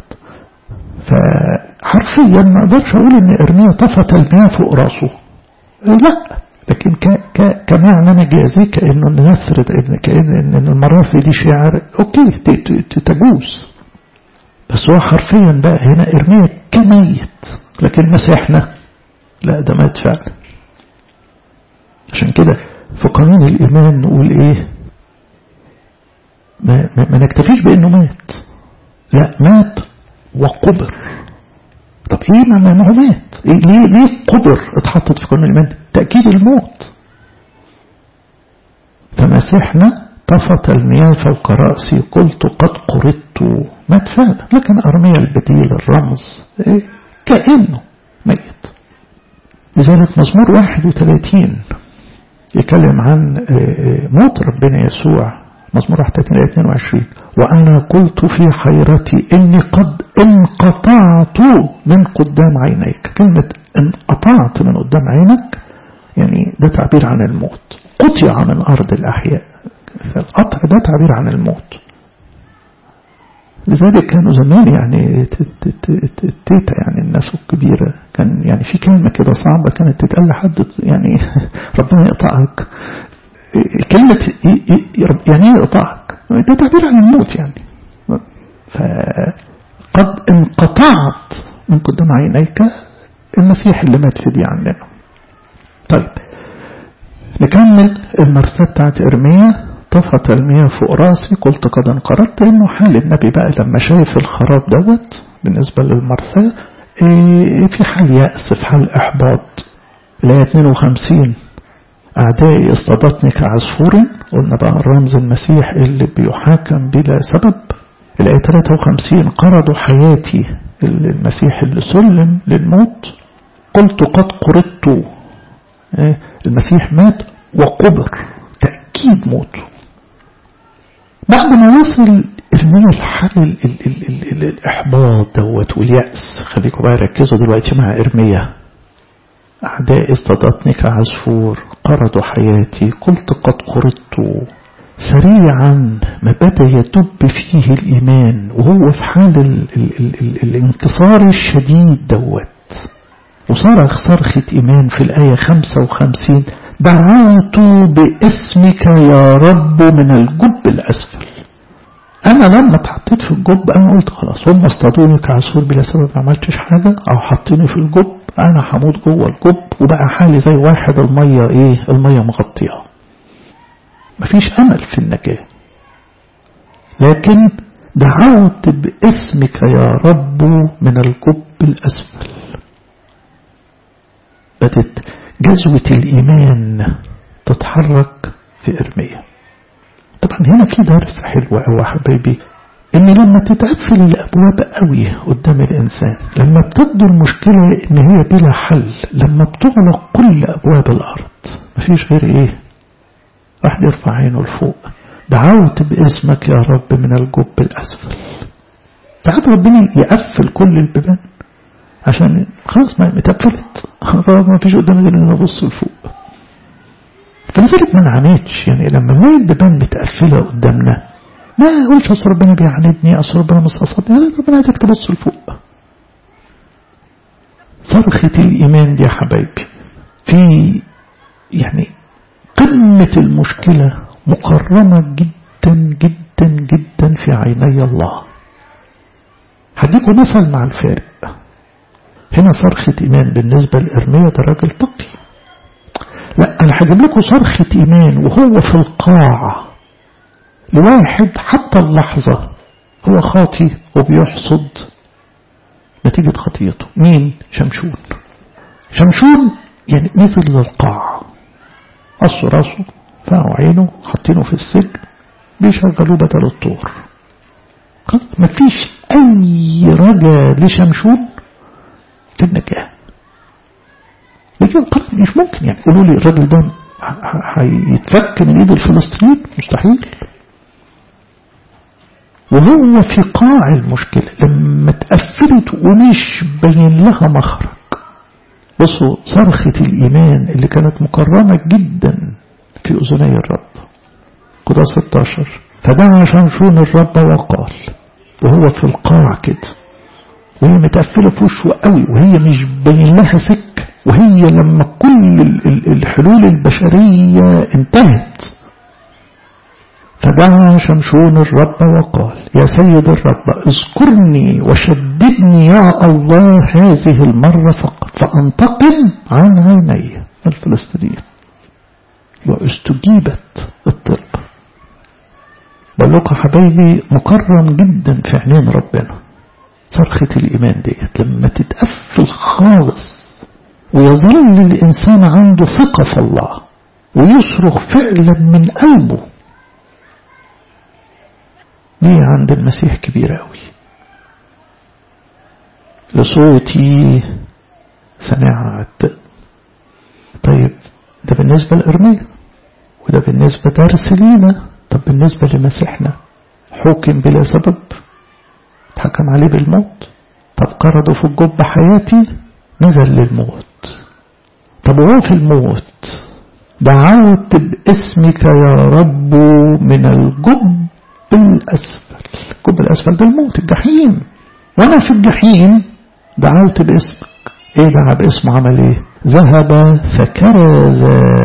فحرفيا ما اقدرش اقول ان ارميا طفت المياه فوق راسه لا لكن ك ك كمعنى مجازي كانه نثرد كان ان المراثي دي شعر اوكي تجوز بس هو حرفيا بقى هنا ارميا كميت لكن مسيحنا لا ده مات فعلا عشان كده في قانون الإيمان نقول إيه ما, ما, ما نكتفيش بأنه مات لا مات وقبر طب إيه ما ما هو مات إيه ليه ليه قبر اتحطت في قانون الإيمان تأكيد الموت فمسيحنا طفت المياه فوق رأسي قلت قد قردت مات فعلا لكن أرميا البديل الرمز إيه كأنه ميت لذلك مزمور 31 يتكلم عن موت ربنا يسوع مزمور 22 وأنا قلت في حيرتي إني قد انقطعت من قدام عينيك كلمة انقطعت من قدام عينك يعني ده تعبير عن الموت قطع من أرض الأحياء فالقطع ده تعبير عن الموت لذلك كانوا زمان يعني التيتا يعني الناس الكبيرة كان يعني في كلمة كده صعبة كانت تتقال لحد يعني ربنا يقطعك كلمة يعني ايه يقطعك ده تعبير عن الموت يعني فقد انقطعت من قدام عينيك المسيح اللي مات في دي عننا طيب نكمل المرثاة بتاعت إرميا طفت المياه فوق راسي قلت قد انقرضت انه حال النبي بقى لما شايف الخراب دوت بالنسبة للمرثاة إيه في حال يأس في حال إحباط الآية 52 أعدائي اصطادتني كعصفور قلنا بقى الرمز المسيح اللي بيحاكم بلا سبب الآية 53 قرضوا حياتي المسيح اللي سلم للموت قلت قد قرضت إيه المسيح مات وقبر تأكيد موته بعد ما وصل ارميا لحال ال ال ال ال ال الإحباط دوت واليأس خليكم بقى ركزوا دلوقتي مع إرميا أعدائي اصطادتني كعصفور قرضوا حياتي قلت قد قرضت سريعا ما بدا يدب فيه الإيمان وهو في حال ال ال ال ال الانكسار الشديد دوت وصرخ صرخة إيمان في الآية 55 دعوت باسمك يا رب من الجب الأسفل أنا لما اتحطيت في الجب أنا قلت خلاص هم اصطادوني كعصفور بلا سبب ما عملتش حاجة أو حطيني في الجب أنا هموت جوه الجب وبقى حالي زي واحد المية إيه المية مغطية مفيش أمل في النجاة لكن دعوت باسمك يا رب من الجب الأسفل بدت جزوة الإيمان تتحرك في إرمية طبعا هنا في درس حلو قوي حبايبي إن لما تتقفل الأبواب قوي قدام الإنسان لما بتبدو المشكلة إن هي بلا حل لما بتغلق كل أبواب الأرض مفيش غير إيه واحد يرفع عينه لفوق دعوت باسمك يا رب من الجب الأسفل ساعات ربنا يقفل كل البيبان عشان خلاص ما اتقفلت خلاص ما فيش قدامي غير ان ابص لفوق فلذلك ما نعانيتش يعني لما نلاقي البيبان متقفله قدامنا ما اقولش اصل ربنا بيعاندني اصل ربنا مسقطني لا ربنا عايزك تبص لفوق صرخة الإيمان دي يا حبايبي في يعني قمة المشكلة مكرمة جدا جدا جدا في عيني الله هديكم مثل مع الفارق هنا صرخة إيمان بالنسبة لإرميا ده راجل تقي لا أنا هجيب لكم صرخة إيمان وهو في القاع لواحد حتى اللحظة هو خاطي وبيحصد نتيجة خطيته مين شمشون شمشون يعني نزل للقاع قصوا راسه فقعوا عينه حاطينه في السجن بيشغلوه بدل الطور مفيش أي رجا لشمشون في النجاة لكن خلاص مش ممكن يعني قولوا لي الراجل ده هيتفك من ايد الفلسطينيين مستحيل وهو في قاع المشكلة لما اتقفلت ومش بين لها مخرج بصوا صرخة الإيمان اللي كانت مكرمة جدا في أذني الرب قضاء 16 فدعا شمشون الرب وقال وهو في القاع كده وهي متقفلة في وشه قوي وهي مش باين لها سكة وهي لما كل الحلول البشرية انتهت فدعا شمشون الرب وقال يا سيد الرب اذكرني وشددني يا الله هذه المرة فقط فأنتقم عن عيني الفلسطينيين واستجيبت الطلب بقول لكم حبايبي مكرم جدا في عينين ربنا صرخة الإيمان ديت لما تتقفل خالص ويظل الإنسان عنده ثقة في الله ويصرخ فعلا من قلبه دي عند المسيح كبيرة أوي لصوتي سمعت طيب ده بالنسبة لإرميا وده بالنسبة درس لينا طب بالنسبة لمسيحنا حكم بلا سبب اتحكم عليه بالموت طب قرضوا في الجب حياتي نزل للموت طب وهو في الموت دعوت باسمك يا رب من الجب الأسفل الجب الأسفل ده الموت الجحيم وأنا في الجحيم دعوت باسمك ايه دعا باسمه عمل ايه ذهب فكرز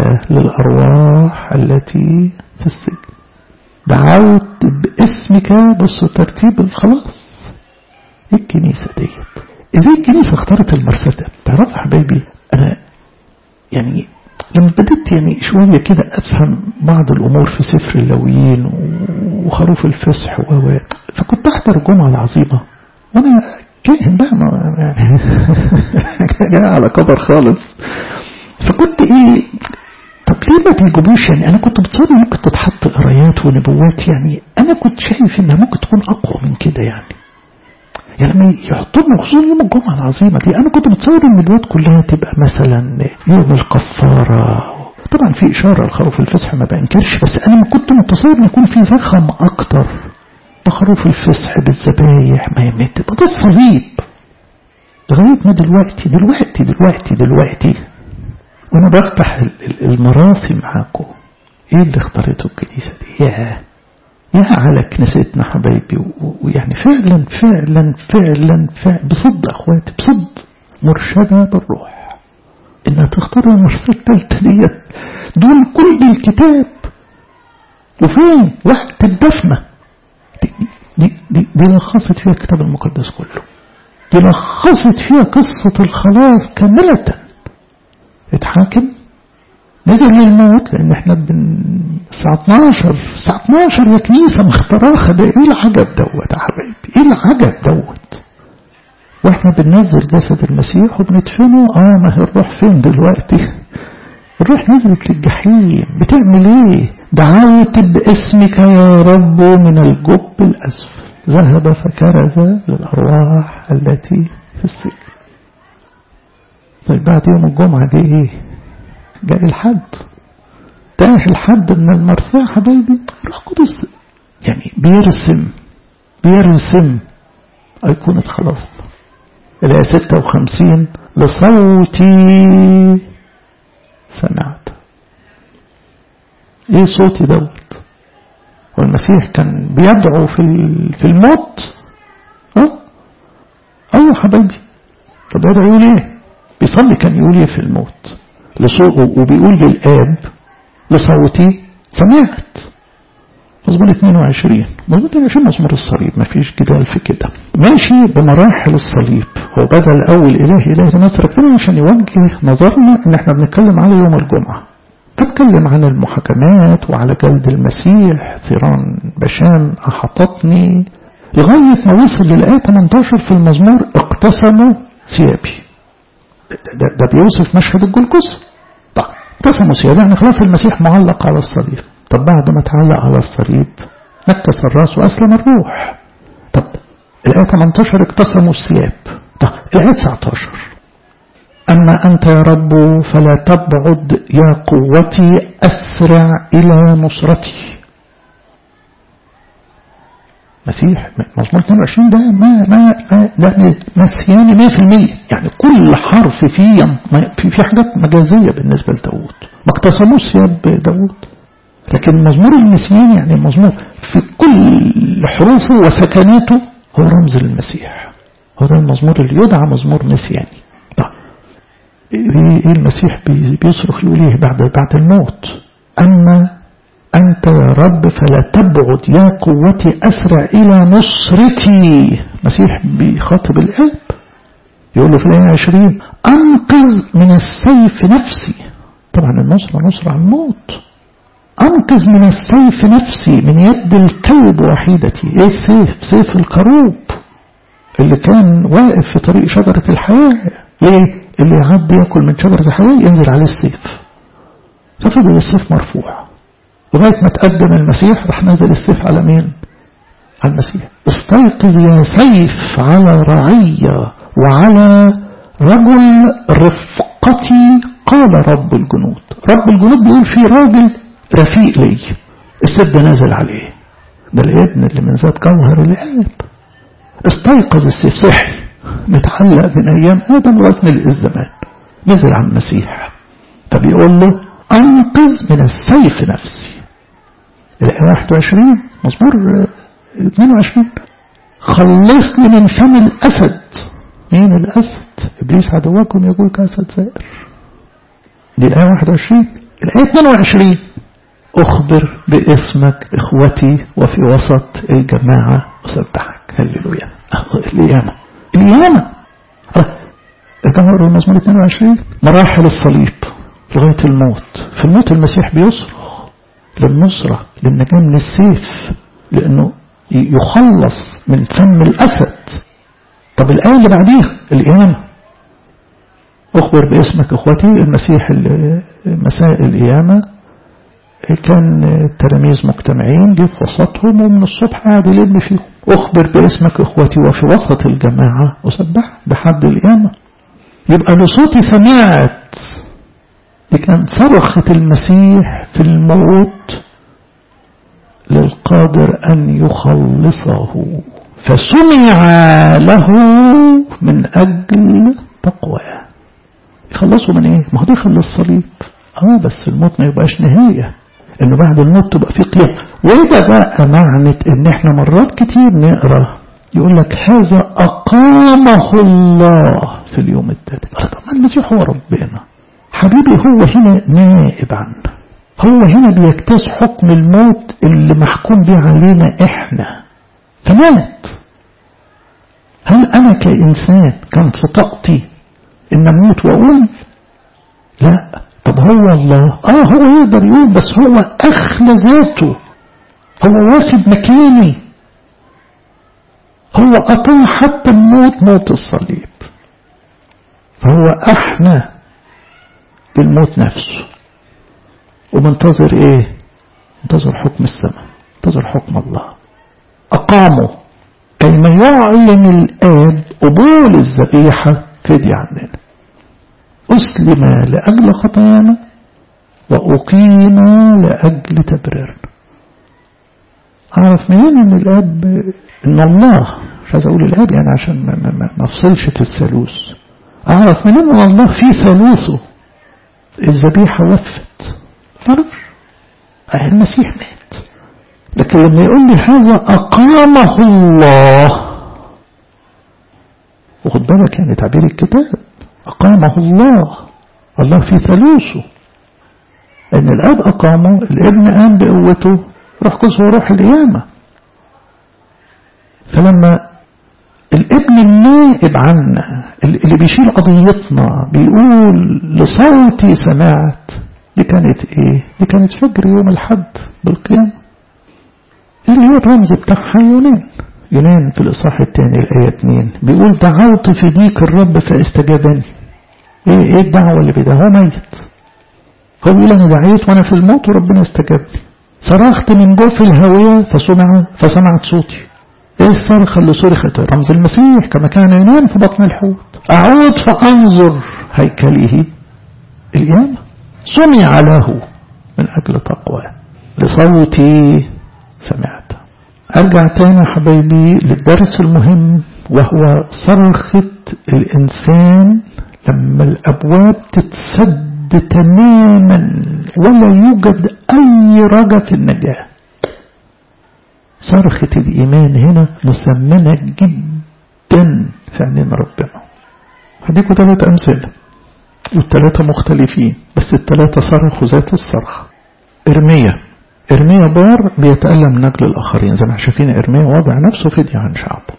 للأرواح التي في السجن دعوت باسمك بصوا ترتيب الخلاص ايه الكنيسة ديت ازاي الكنيسة اختارت المرسال ده تعرف حبايبي انا يعني لما بديت يعني شوية كده افهم بعض الامور في سفر اللويين وخروف الفسح و فكنت احضر الجمعة العظيمة وانا كاهن بقى ما يعني جاي على كبر خالص فكنت ايه طب ليه ما بيجيبوش يعني انا كنت بتصور ممكن تتحط قرايات ونبوات يعني انا كنت شايف انها ممكن تكون اقوى من كده يعني يعني لما يحطوا لنا خصوصا يوم الجمعة العظيمة دي أنا كنت متصور إن البيوت كلها تبقى مثلا يوم الكفارة طبعا في إشارة لخروف الفسح ما بنكرش بس أنا كنت متصور إن يكون في زخم أكتر بخروف الفسح بالذبايح ما يمت ده الصليب لغاية ما دلوقتي دلوقتي دلوقتي دلوقتي وأنا بفتح المراثي معاكم إيه اللي اختارته الكنيسة دي ياه يا على كنيستنا حبايبي ويعني فعلا فعلا فعلا, فعلا بصد اخواتي بصد مرشدة بالروح انها تختار المرسل الثالثة ديت دول كل الكتاب وفين وقت الدفنة دي, دي, دي, دي لخصت فيها الكتاب المقدس كله دي لخصت فيها قصة الخلاص كاملة اتحاكم نزل للموت لان احنا بن الساعة 12 الساعة 12 يا كنيسة مختراخة ده ايه العجب دوت يا حبايبي ايه العجب دوت واحنا بننزل جسد المسيح وبندفنه اه ما هي الروح فين دلوقتي الروح نزلت للجحيم بتعمل ايه دعوت باسمك يا رب من الجب الاسفل ذهب فكرز للارواح التي في السجن طيب بعد يوم الجمعة جه ايه جاء الحد تاه الحد من المرثاة حبايبي روح قدس يعني بيرسم بيرسم أيقونة خلاص الآية 56 لصوتي سمعت ايه صوتي دوت والمسيح كان بيدعو في في الموت اه ايوه حبايبي طب يدعو يقول ايه بيصلي كان يقول ايه في الموت وبيقول للآب لصوتي سمعت مزمور 22 مزمور 22 مزمور الصليب ما فيش جدال في كده ماشي بمراحل الصليب هو بدأ الأول إله إله نصر كده عشان يوجه نظرنا إن احنا بنتكلم على يوم الجمعة بتكلم عن المحاكمات وعلى جلد المسيح ثيران بشام أحاطتني لغاية ما وصل للآية 18 في المزمور اقتسموا ثيابي ده, ده, ده بيوصف مشهد الجلجسة طب اقتسموا ثيابي يعني خلاص المسيح معلق على الصليب طب بعد ما تعلق على الصليب نكس الراس وأسلم الروح طب الآية 18 اقتسموا الثياب طب الآية 19 أما أنت يا رب فلا تبعد يا قوتي أسرع إلى نصرتي مسيح مزمور 22 ده ما ما ده نسياني 100% يعني كل حرف فيه في في حاجات مجازيه بالنسبه لداوود ما اقتسموش ثياب داوود لكن المزمور المسياني يعني المزمور في كل حروفه وسكناته هو رمز للمسيح هو ده المزمور اللي يدعى مزمور مسياني طيب ايه المسيح بيصرخ يقول ايه بعد بعد الموت اما أنت يا رب فلا تبعد يا قوتي أسرع إلى نصرتي مسيح بيخاطب الآب يقول له في الآية 20 أنقذ من السيف نفسي طبعا النصرة نصرة على الموت أنقذ من السيف نفسي من يد الكلب وحيدتي إيه السيف سيف الكروب اللي كان واقف في طريق شجرة الحياة ليه اللي يعدي ياكل من شجرة الحياة ينزل عليه السيف ففضل السيف مرفوع لغاية ما تقدم المسيح راح نزل السيف على مين على المسيح استيقظ يا سيف على رعية وعلى رجل رفقتي قال رب الجنود رب الجنود بيقول في راجل رفيق لي السيف ده نازل عليه ده الابن اللي من ذات جوهر الاب استيقظ السيف صحي متعلق من ايام ادم لغايه ملء الزمان نزل على المسيح فبيقول له انقذ من السيف نفسي الآية 21 مزمور 22 خلصني من فم الأسد مين الأسد إبليس عدوكم يقول كأسد زائر دي الآية 21 الآية 22 أخبر باسمك إخوتي وفي وسط الجماعة أسبحك هللويا القيامة القيامة الجمهور المزمور 22 مراحل الصليب لغاية الموت في الموت المسيح بيصرخ للنصرة للنجاة من السيف لأنه يخلص من فم الأسد طب الآية اللي بعديها القيامة أخبر باسمك إخوتي المسيح مساء القيامة كان التلاميذ مجتمعين جه في وسطهم ومن الصبح قاعد يلم فيهم أخبر باسمك إخوتي وفي وسط الجماعة أسبح بحد القيامة يبقى لصوتي سمعت دي كانت صرخة المسيح في الموت للقادر أن يخلصه فسمع له من أجل تقوى يخلصه من ايه ما هو دخل للصليب اه بس الموت ما يبقاش نهاية انه بعد الموت تبقى في قيام وده بقى معنى ان احنا مرات كتير نقرأ يقول لك هذا أقامه الله في اليوم التالي طبعا المسيح هو ربنا حبيبي هو هنا نائب عنه هو هنا بيجتاز حكم الموت اللي محكوم به علينا احنا فمات هل انا كانسان كان في طاقتي ان اموت واقوم لا طب هو الله اه هو يقدر يقول بس هو اخلى ذاته هو واخد مكاني هو اطاع حتى الموت موت الصليب فهو احنى للموت نفسه ومنتظر ايه منتظر حكم السماء منتظر حكم الله اقاموا كيما يعلن الاب قبول الذبيحه فدية عننا أسلم لأجل خطايانا وأقيم لأجل تبريرنا أعرف منين إن الآب إن الله مش عايز أقول الآب يعني عشان ما, ما, ما, ما أفصلش في الثالوث أعرف منين إن الله في ثالوثه الذبيحة وفت معرفش المسيح مات لكن لما يقول لي هذا أقامه الله وخد بالك يعني تعبير الكتاب أقامه الله الله في ثالوثه أن الأب أقامه الابن قام بقوته روح قدس هو روح القيامة فلما الابن النائب عنا اللي بيشيل قضيتنا بيقول لصوتي سمعت دي كانت ايه دي كانت فجر يوم الحد بالقيامة اللي هو الرمز بتاعها يونان يونان في الإصحاح الثاني الآية 2 بيقول دعوت في ضيق الرب فاستجابني ايه ايه الدعوة اللي بيدعوها هو ميت هو بيقول انا دعيت وانا في الموت وربنا استجابني صرخت من جوف الهاوية فسمع فسمعت صوتي ايه الصرخة اللي صرخت رمز المسيح كما كان ينام في بطن الحوت اعود فانظر هيكله القيامة سمع له من اجل تقواه لصوتي سمعت ارجع تاني يا حبايبي للدرس المهم وهو صرخة الانسان لما الابواب تتسد تماما ولا يوجد أي رجا في النجاة صرخة الإيمان هنا مثمنة جدا في عينين ربنا هديكوا ثلاثة أمثلة والثلاثة مختلفين بس الثلاثة صرخوا ذات الصرخ إرميا إرميا بار بيتألم من أجل الآخرين زي ما شايفين إرميا وضع نفسه فدية عن شعبه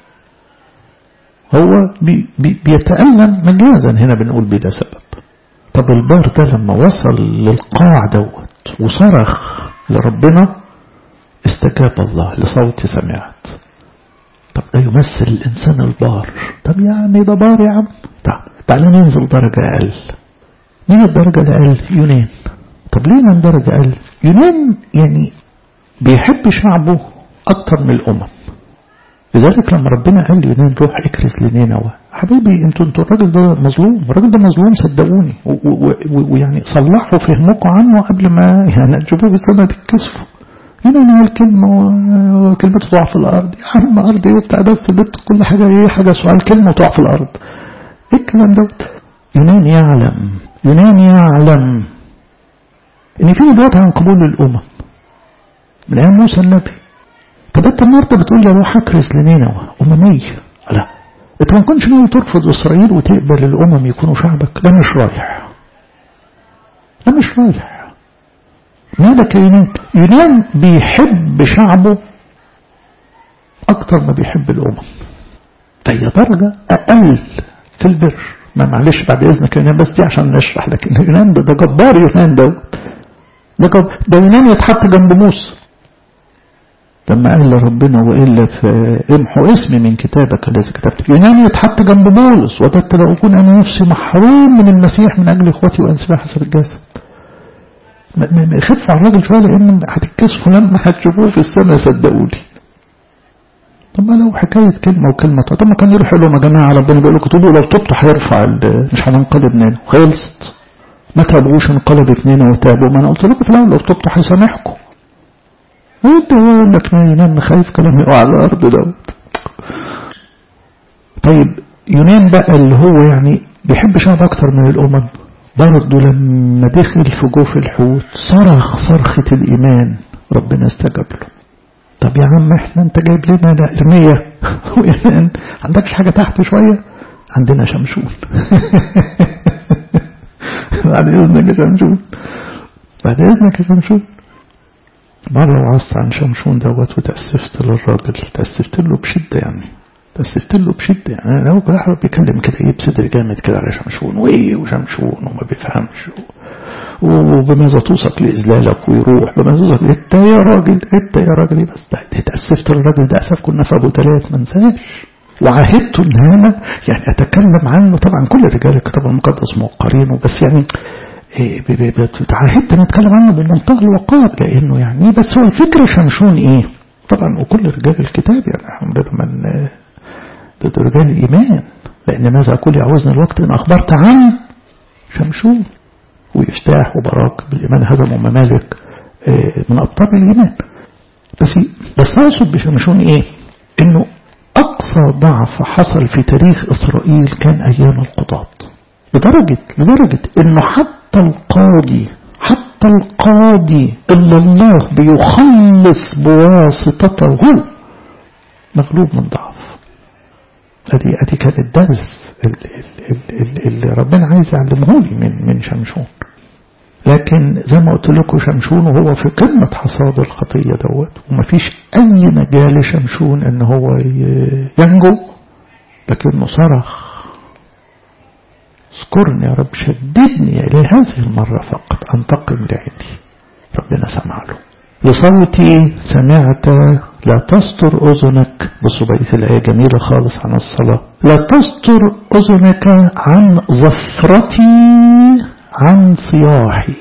هو بي بي بيتألم مجازا هنا بنقول بلا سبب طب البار ده لما وصل للقاع دوت وصرخ لربنا استجاب الله لصوت سمعت طب ده يمثل الإنسان البار طب يا عم ده بار يا عم طب تعالى ننزل درجة أقل مين الدرجة الأقل يونان طب ليه من درجة أقل يونان يعني بيحب شعبه أكتر من الأمم لذلك لما ربنا قال ليونان روح اكرز لنينوى حبيبي انتوا انتوا الراجل ده مظلوم الراجل ده مظلوم صدقوني ويعني صلحوا فهمكم عنه قبل ما يعني تشوفوه في السنة تتكسفوا يونان قال كلمة وكلمته تقع في الأرض يا عم أرض ايه بتاع بس بنت كل حاجة ايه حاجة سؤال كلمة وتقع في الأرض ايه الكلام دوت يونان يعلم يونان يعلم ان في نبوات عن قبول الأمم من أيام موسى النبي طب انت النهارده بتقول يا روح اكرز لنينوى أممية لا انت ما كنتش ناوي ترفض إسرائيل وتقبل الأمم يكونوا شعبك لا مش رايح لا مش رايح مالك يا يونان يونان بيحب شعبه أكتر ما بيحب الأمم فهي درجة أقل في البر ما معلش بعد إذنك يونان بس دي عشان نشرح لكن يونان ده, ده جبار يونان دوت ده, جب ده يونان يتحط جنب موسى لما قال لربنا وإلا امحو اسمي من كتابك الذي كتبت يونان يتحط جنب بولس وددت لو أكون أنا نفسي محروم من المسيح من أجل إخوتي وأنسبها حسب الجسد خف على الراجل شوية لأن هتتكسفوا لما هتشوفوه في السنة صدقوني طب ما لو حكاية كلمة وكلمة طب ما كان يروح يقول لهم يا جماعة ربنا بيقول لكم تقولوا لو تبتوا هيرفع مش هننقلب نينا خلصت ما تابوش انقلبت نينا وتابوا ما أنا قلت لكم في الأول لو تبتوا هيسامحكم انت يقول لك ما يونان خايف كلام يقع على الارض دوت طيب يونان بقى اللي هو يعني بيحب شعب اكتر من الامم برضه لما دخل في جوف الحوت صرخ صرخة الإيمان ربنا استجاب له طب يا عم احنا انت جايب لنا ده ارمية ويونان عندكش حاجة تحت شوية عندنا شمشون بعد إذنك يا شمشون بعد إذنك يا شمشون مرة وعظت عن شمشون دوت وتأسفت للراجل تأسفت له بشدة يعني تأسفت له بشدة يعني أنا كل واحد بيتكلم كده إيه بصدر جامد كده على شمشون وإيه وشمشون وما بيفهمش وبماذا توصف لإذلالك ويروح بماذا توصف إنت يا راجل إنت يا راجل إيه بس تأسفت للراجل ده أسف كنا في أبو تلات ما انساش وعهدت ان انا يعني اتكلم عنه طبعا كل رجال الكتاب المقدس موقرينه بس يعني تعهدت ان اتكلم عنه بمنتهى الوقار لانه يعني بس هو الفكره شمشون ايه طبعا وكل رجال الكتاب يعني عمرنا من ضد رجال الايمان لان ماذا اقول يعوزني الوقت ان اخبرت عن شمشون ويفتاح وبراك بالايمان هزموا ممالك من ابطال الايمان بس بس اقصد بشمشون ايه انه اقصى ضعف حصل في تاريخ اسرائيل كان ايام القضاه لدرجة لدرجة انه حتى القاضي حتى القاضي اللي الله بيخلص بواسطته مغلوب من ضعف ادي ادي كان الدرس اللي, اللي ربنا عايز يعلمه لي من من شمشون لكن زي ما قلت لكم شمشون وهو في قمة حصاد الخطية دوت ومفيش أي مجال لشمشون إن هو ينجو لكنه صرخ اذكرني يا رب شددني إلى هذه المرة فقط أنتقم لعيني ربنا سمع له لصوتي سمعت لا تستر أذنك بصوا بقية الآية جميلة خالص عن الصلاة لا تستر أذنك عن ظفرتي عن صياحي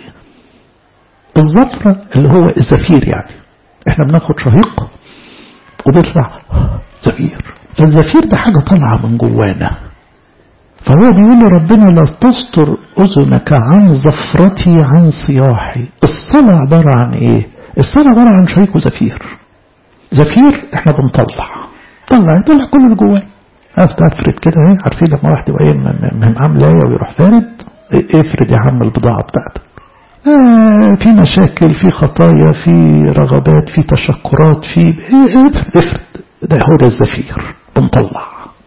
الظفرة اللي هو الزفير يعني احنا بناخد شهيق وبيطلع زفير فالزفير ده حاجة طالعة من جوانا فهو بيقول لربنا لا تستر أذنك عن ظفرتي عن صياحي الصلاة عبارة عن ايه الصلاة عبارة عن شهيق وزفير زفير احنا بنطلع طلع يطلع كل اللي جواه افتح افرد كده اهي عارفين لما واحد يبقى ايه عامل ايه ويروح فارد افرد يا عم البضاعة بتاعتك آه في مشاكل في خطايا في رغبات في تشكرات في افرد افرد ده هو ده الزفير بنطلع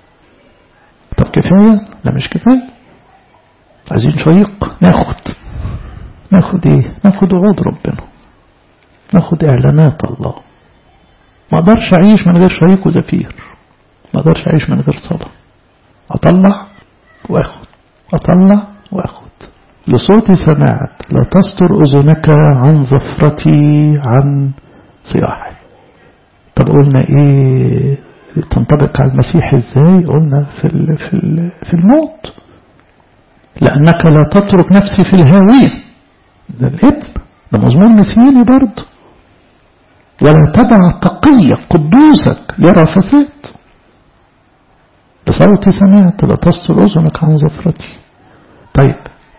طب كفاية لا مش كفاية عايزين شيق ناخد ناخد ايه ناخد وعود ربنا ناخد اعلانات الله ما اقدرش اعيش من غير شريك وزفير ما اقدرش اعيش من غير صلاة اطلع واخد اطلع واخد لصوتي سمعت لا تستر اذنك عن ظفرتي عن صياحي طب قلنا ايه تنطبق على المسيح ازاي قلنا في ال في ال في الموت لانك لا تترك نفسي في الهاويه ده الابن ده مزمور مسياني برضه ولا تدع تقية قدوسك يرى فساد بصوتي سمعت لا تستر أذنك عن زفرتي طيب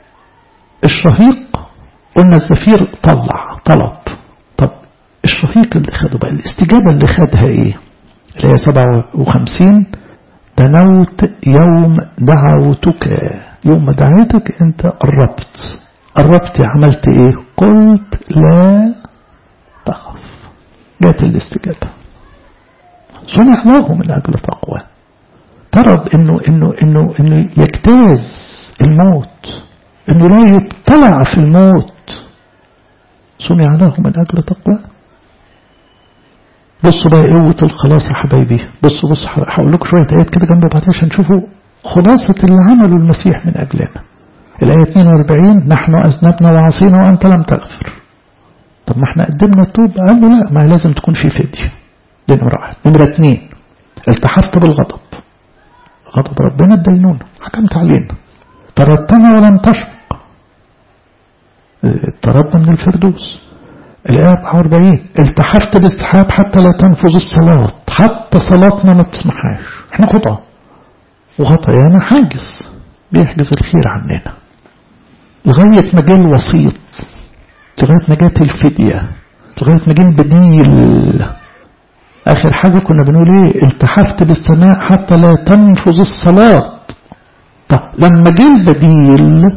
الشهيق قلنا الزفير طلع طلب طب الشهيق اللي خده بقى الاستجابة اللي خدها ايه اللي هي 57 دنوت يوم دعوتك يوم ما دعيتك انت قربت قربت عملت ايه قلت لا تخف جاءت الاستجابة صنع له من أجل تقوى طلب إنه, إنه, إنه, إنه يجتاز الموت إنه لا يبتلع في الموت صنع له من أجل تقوى بصوا بقى قوة الخلاص يا حبايبي بصوا بصوا هقول لكم شوية آيات كده جنب بعض عشان تشوفوا خلاصة اللي عمله المسيح من أجلنا الآية 42 نحن أذنبنا وعصينا وأنت لم تغفر طب ما احنا قدمنا التوب قال له لا ما لازم تكون في فدية دي نمرة واحد نمرة اتنين التحفت بالغضب غضب ربنا الدينونة حكمت علينا طردتنا ولم تشفق طردنا من الفردوس الآية 44 التحفت بالسحاب حتى لا تنفذ الصلاة حتى صلاتنا ما تسمحهاش احنا خطأ وخطايانا حاجز بيحجز الخير عننا لغاية ما جه الوسيط لغاية ما جت الفدية لغاية ما جه البديل آخر حاجة كنا بنقول إيه التحفت بالسماء حتى لا تنفذ الصلاة طب لما جه البديل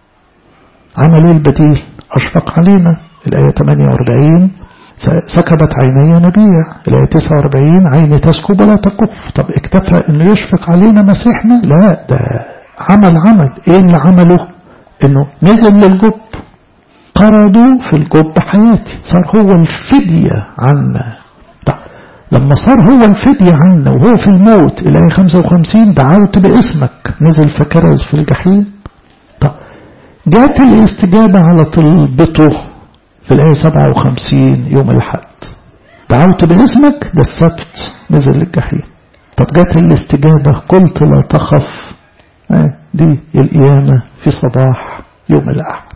عمل إيه البديل أشفق علينا الآية 48 سكبت عيني نبيع الآية 49 عيني تسكب ولا تكف طب اكتفى انه يشفق علينا مسيحنا لا ده عمل عمل ايه اللي عمله انه نزل للجب قرضوا في الجب حياتي صار هو الفدية عنا طب لما صار هو الفدية عنا وهو في الموت الآية 55 دعوت باسمك نزل فكرز في الجحيم طب جات الاستجابة على طلبته في الآية 57 يوم الحد دعوت باسمك ده السبت نزل الجحيم طب جات الاستجابة قلت لا تخف آه دي القيامة في صباح يوم الأحد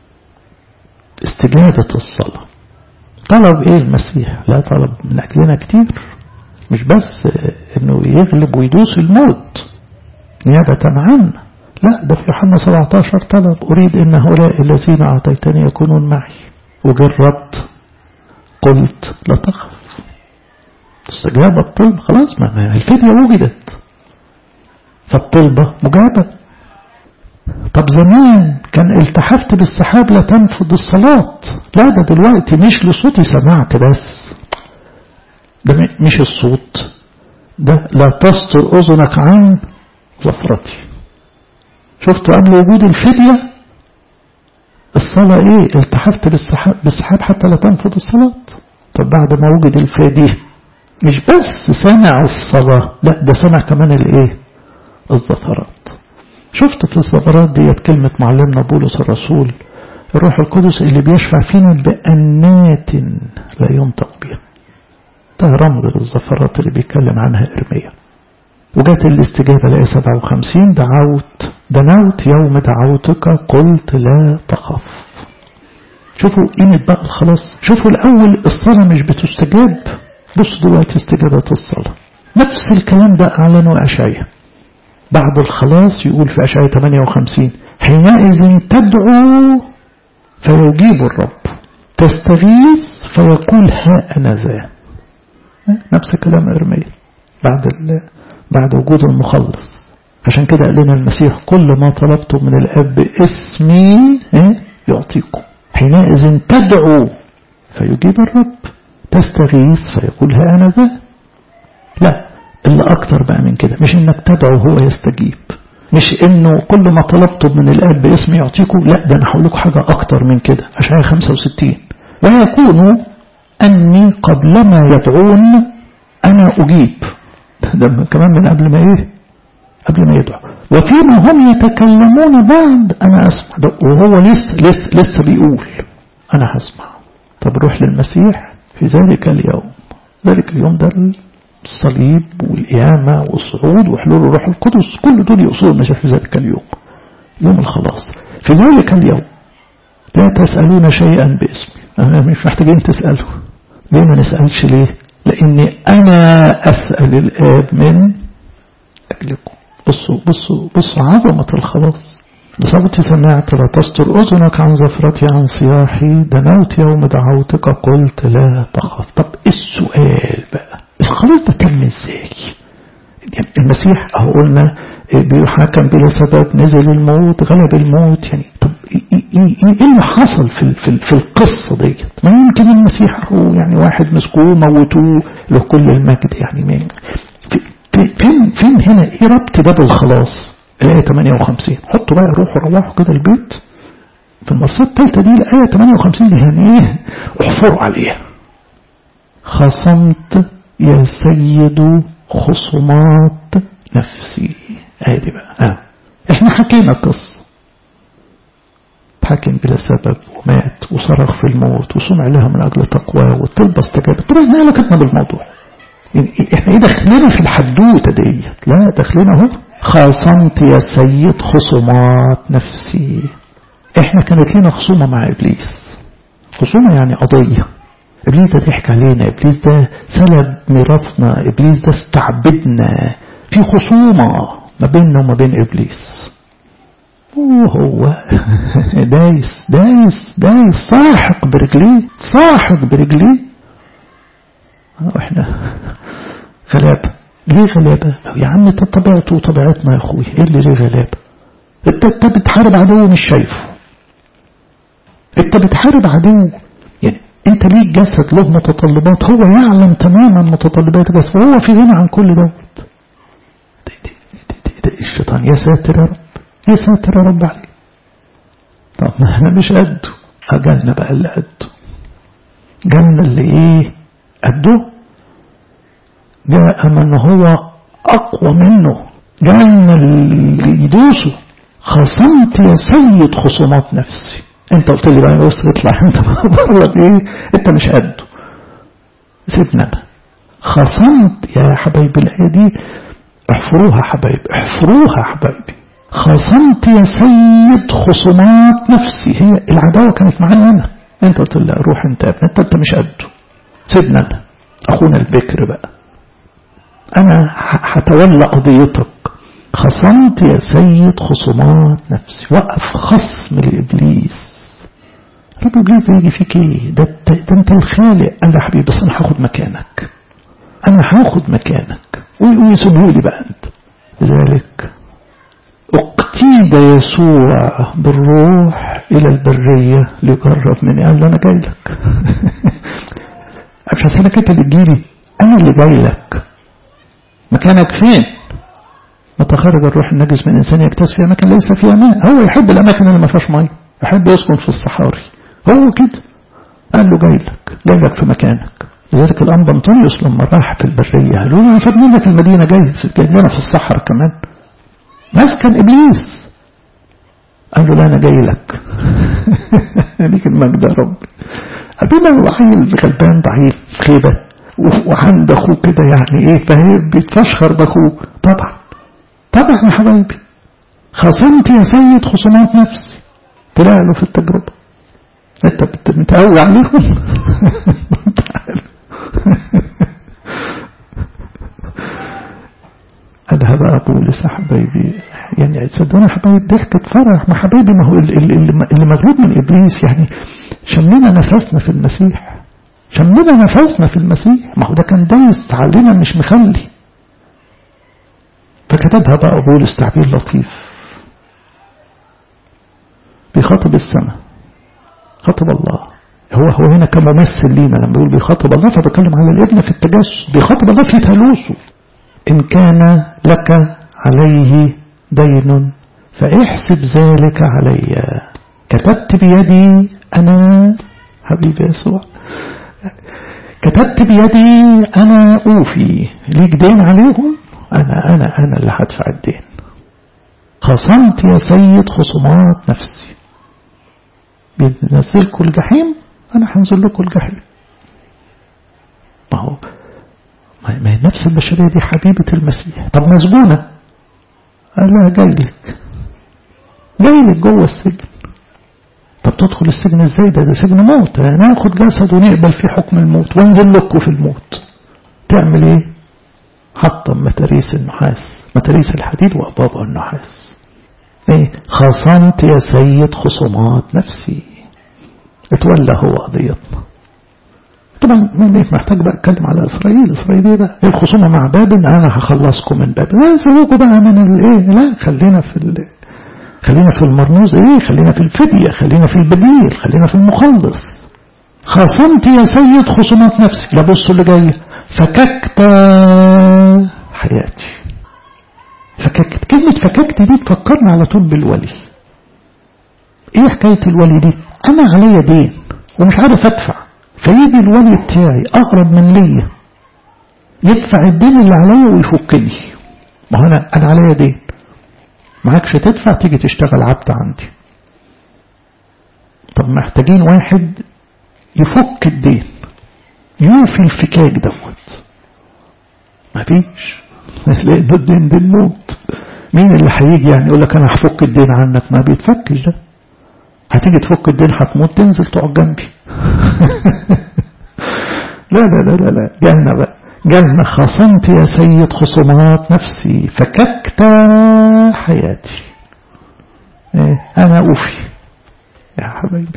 استجابة الصلاة طلب ايه المسيح لا طلب من أجلنا كتير مش بس انه يغلب ويدوس الموت نيابة عنا لا ده في يوحنا 17 طلب أريد أن هؤلاء الذين أعطيتني يكونون معي وجربت قلت لا تخف استجاب الطلب خلاص ما الفدية وجدت فالطلبة مجابة طب زمان كان التحفت بالسحاب لا تنفض الصلاة لا ده دلوقتي مش لصوتي سمعت بس ده مش الصوت ده لا تستر أذنك عن زفرتي شفتوا قبل وجود الفدية الصلاة ايه التحفت بالسحاب, بالسحاب حتى لا تنفض الصلاة طب بعد ما وجد الفدية مش بس سمع الصلاة لا ده سمع كمان الايه الزفرات شفت في الزفرات ديت كلمة معلمنا بولس الرسول الروح القدس اللي بيشفع فينا بأنات لا ينطق بها ده رمز للزفرات اللي بيتكلم عنها إرميا وجات الاستجابة لآية 57 دعوت دنوت يوم دعوتك قلت لا تخف شوفوا قيمة بقى الخلاص شوفوا الأول الصلاة مش بتستجاب بصوا دلوقتي استجابة الصلاة نفس الكلام ده أعلنه أشعيا بعد الخلاص يقول في أشعيا 58 حينئذ تدعو فيجيب الرب تستغيث فيقول ها أنا ذا نفس كلام إرميا بعد بعد وجود المخلص عشان كده قال لنا المسيح كل ما طلبتم من الأب باسمي يعطيكم حينئذ تدعو فيجيب الرب تستغيث فيقول ها أنا ذا لا اللي أكتر بقى من كده مش إنك تدعو هو يستجيب مش إنه كل ما طلبتم من الآب باسمي يعطيكم لا ده أنا هقول لكم حاجة أكتر من كده أشعياء 65 ويكون أني قبلما يدعون أنا أجيب ده كمان من قبل ما إيه قبل ما يدعو وفيما هم يتكلمون بعد أنا أسمع وهو لسه لسه لسه بيقول أنا هسمع طب روح للمسيح في ذلك اليوم ذلك اليوم ده الصليب والقيامة والصعود وحلول الروح القدس كل دول يقصدوا المسيح في ذلك اليوم يوم الخلاص في ذلك اليوم لا تسألون شيئا باسمي أنا مش محتاجين تسألوا ليه ما نسألش ليه لأني أنا أسأل الآب من أجلكم بصوا بصوا بصوا عظمة الخلاص بصوت سمعت لا تستر أذنك عن زفرتي عن صياحي دنوت يوم دعوتك قلت لا تخف طب السؤال بقى الخلاص ده تم ازاي المسيح اهو قلنا بيحاكم بلا سبب نزل الموت غلب الموت يعني طب ايه اللي حصل في في, في القصه ديت ما يمكن المسيح هو يعني واحد مسكوه موتوه له كل المجد يعني مين فين فين هنا ايه ربط ده بالخلاص الآية 58 حطوا بقى روحوا روحوا كده البيت في المرصاد الثالثة دي الآية 58 دي يعني ايه احفروا عليها خصمت يا سيد خصومات نفسي ادي بقى اه احنا حكينا قصة حاكم بلا سبب ومات وصرخ في الموت وصنع لها من اجل تقواه والطلبة استجابت طب احنا علاقتنا بالموضوع احنا ايه داخلين في الحدوته ديت لا داخلين اهو خاصمت يا سيد خصومات نفسي احنا كانت لنا خصومة مع ابليس خصومة يعني قضية ابليس ده ضحك علينا ابليس ده سلب ميراثنا ابليس ده استعبدنا في خصومة ما بيننا وما بين ابليس وهو دايس دايس دايس صاحق برجليه صاحق برجليه احنا غلابة ليه غلابة يا عم انت طبيعته وطبيعتنا يا اخوي ايه اللي ليه غلابة انت انت بتحارب عدو مش شايفه انت بتحارب عدو يعني انت ليك جسد له متطلبات هو يعلم تماما متطلبات جسد وهو في غنى عن كل دوت الشيطان يا ساتر يا رب يا ساتر يا رب عليك طب ما احنا مش قده اجلنا بقى اللي قده جالنا اللي ايه قده جاء من هو أقوى منه جاءنا اللي يدوسه خصمت يا سيد خصومات نفسي انت قلت لي بقى بص اطلع انت بره ايه انت مش قده سيبنا انا خصمت يا حبايبي الايه دي احفروها حبايبي احفروها حبايبي خصمت يا سيد خصومات نفسي هي العداوه كانت معانا انا انت قلت لي روح انت انت انت مش قده سيبنا انا اخونا البكر بقى أنا هتولى قضيتك خصمت يا سيد خصومات نفسي وقف خصم لإبليس رب إبليس ده يجي فيك إيه ده, ده أنت الخالق قال له يا حبيبي بس أنا هاخد مكانك أنا هاخد مكانك ويسيبه لي بقى أنت لذلك اقتيد يسوع بالروح إلى البرية ليجرب مني قال له أنا جاي لك عشان أنا كده اللي تجيلي أنا اللي جاي لك مكانك فين متى خرج الروح النجس من إنسان يكتسب في أماكن ليس فيها ماء هو يحب الأماكن اللي ما فيهاش ماء يحب يسكن في الصحاري هو كده قال له جاي لك جاي لك في مكانك لذلك الأنبا أنطونيوس لما راح في البرية قالوا له سابنين لك المدينة جاي جاي لنا في الصحراء كمان مسكن إبليس قال له لا أنا جاي لك ليك المجد يا رب قال له عيل غلبان ضعيف خيبة وعند اخوه كده يعني ايه فاهم بيتفشخر باخوه طبعا طبعا يا حبايبي خصمت يا سيد خصومات نفسي طلع له في التجربة انت متقوي عليهم قالها بقى بولس يا حبايبي يعني صدقوني يا حبايبي ضحكة فرح ما حبايبي ما هو اللي, اللي مغلوب من ابليس يعني شمينا نفسنا في المسيح شمينا نفسنا في المسيح ما هو ده كان دايس علينا مش مخلي فكتبها بقى بولس تعبير لطيف بيخاطب السماء خاطب الله هو هو هنا كممثل لينا لما بيقول بيخاطب الله فبيتكلم على الابن في التجسد بيخاطب الله في ثالوثه إن كان لك عليه دين فاحسب ذلك علي كتبت بيدي أنا حبيبي يسوع كتبت بيدي أنا أوفي ليك دين عليهم أنا أنا أنا اللي هدفع الدين خصمت يا سيد خصومات نفسي بنزلكم الجحيم أنا هنزل لكم الجحيم ما هو ما هي نفس البشرية دي حبيبة المسيح طب مسجونة قال لها جاي لك جاي لك جوه السجن طب تدخل السجن ازاي ده ده سجن موت ناخد جسد ونقبل فيه حكم الموت وانزل لكم في الموت تعمل ايه حطم متاريس النحاس متاريس الحديد وأبابا النحاس ايه خصمت يا سيد خصومات نفسي اتولى هو قضيتنا طبعا مش محتاج بقى اتكلم على اسرائيل اسرائيل ايه بقى الخصومه مع بابل انا هخلصكم من بابل لا سيبوكوا بقى من الايه لا خلينا في ال... خلينا في المرموز ايه خلينا في الفدية خلينا في البديل خلينا في المخلص خصمت يا سيد خصومات نفسي لا بصوا اللي جاي فككت حياتي فككت كلمة فككت دي تفكرنا على طول بالولي ايه حكاية الولي دي انا عليا دين ومش عارف ادفع فيجي الولي بتاعي اقرب من ليا يدفع الدين اللي عليا ويفكني ما هو انا انا عليا دين معكش تدفع تيجي تشتغل عبد عندي طب محتاجين واحد يفك الدين يوفي الفكاك دوت مفيش لأن الدين دين موت مين اللي هيجي يعني يقول لك أنا هفك الدين عنك ما بيتفكش ده هتيجي تفك الدين هتموت تنزل تقعد جنبي لا لا لا لا لا جالنا بقى جالنا خصمت يا سيد خصومات نفسي فككت حياتي إيه أنا أوفي يا حبايبي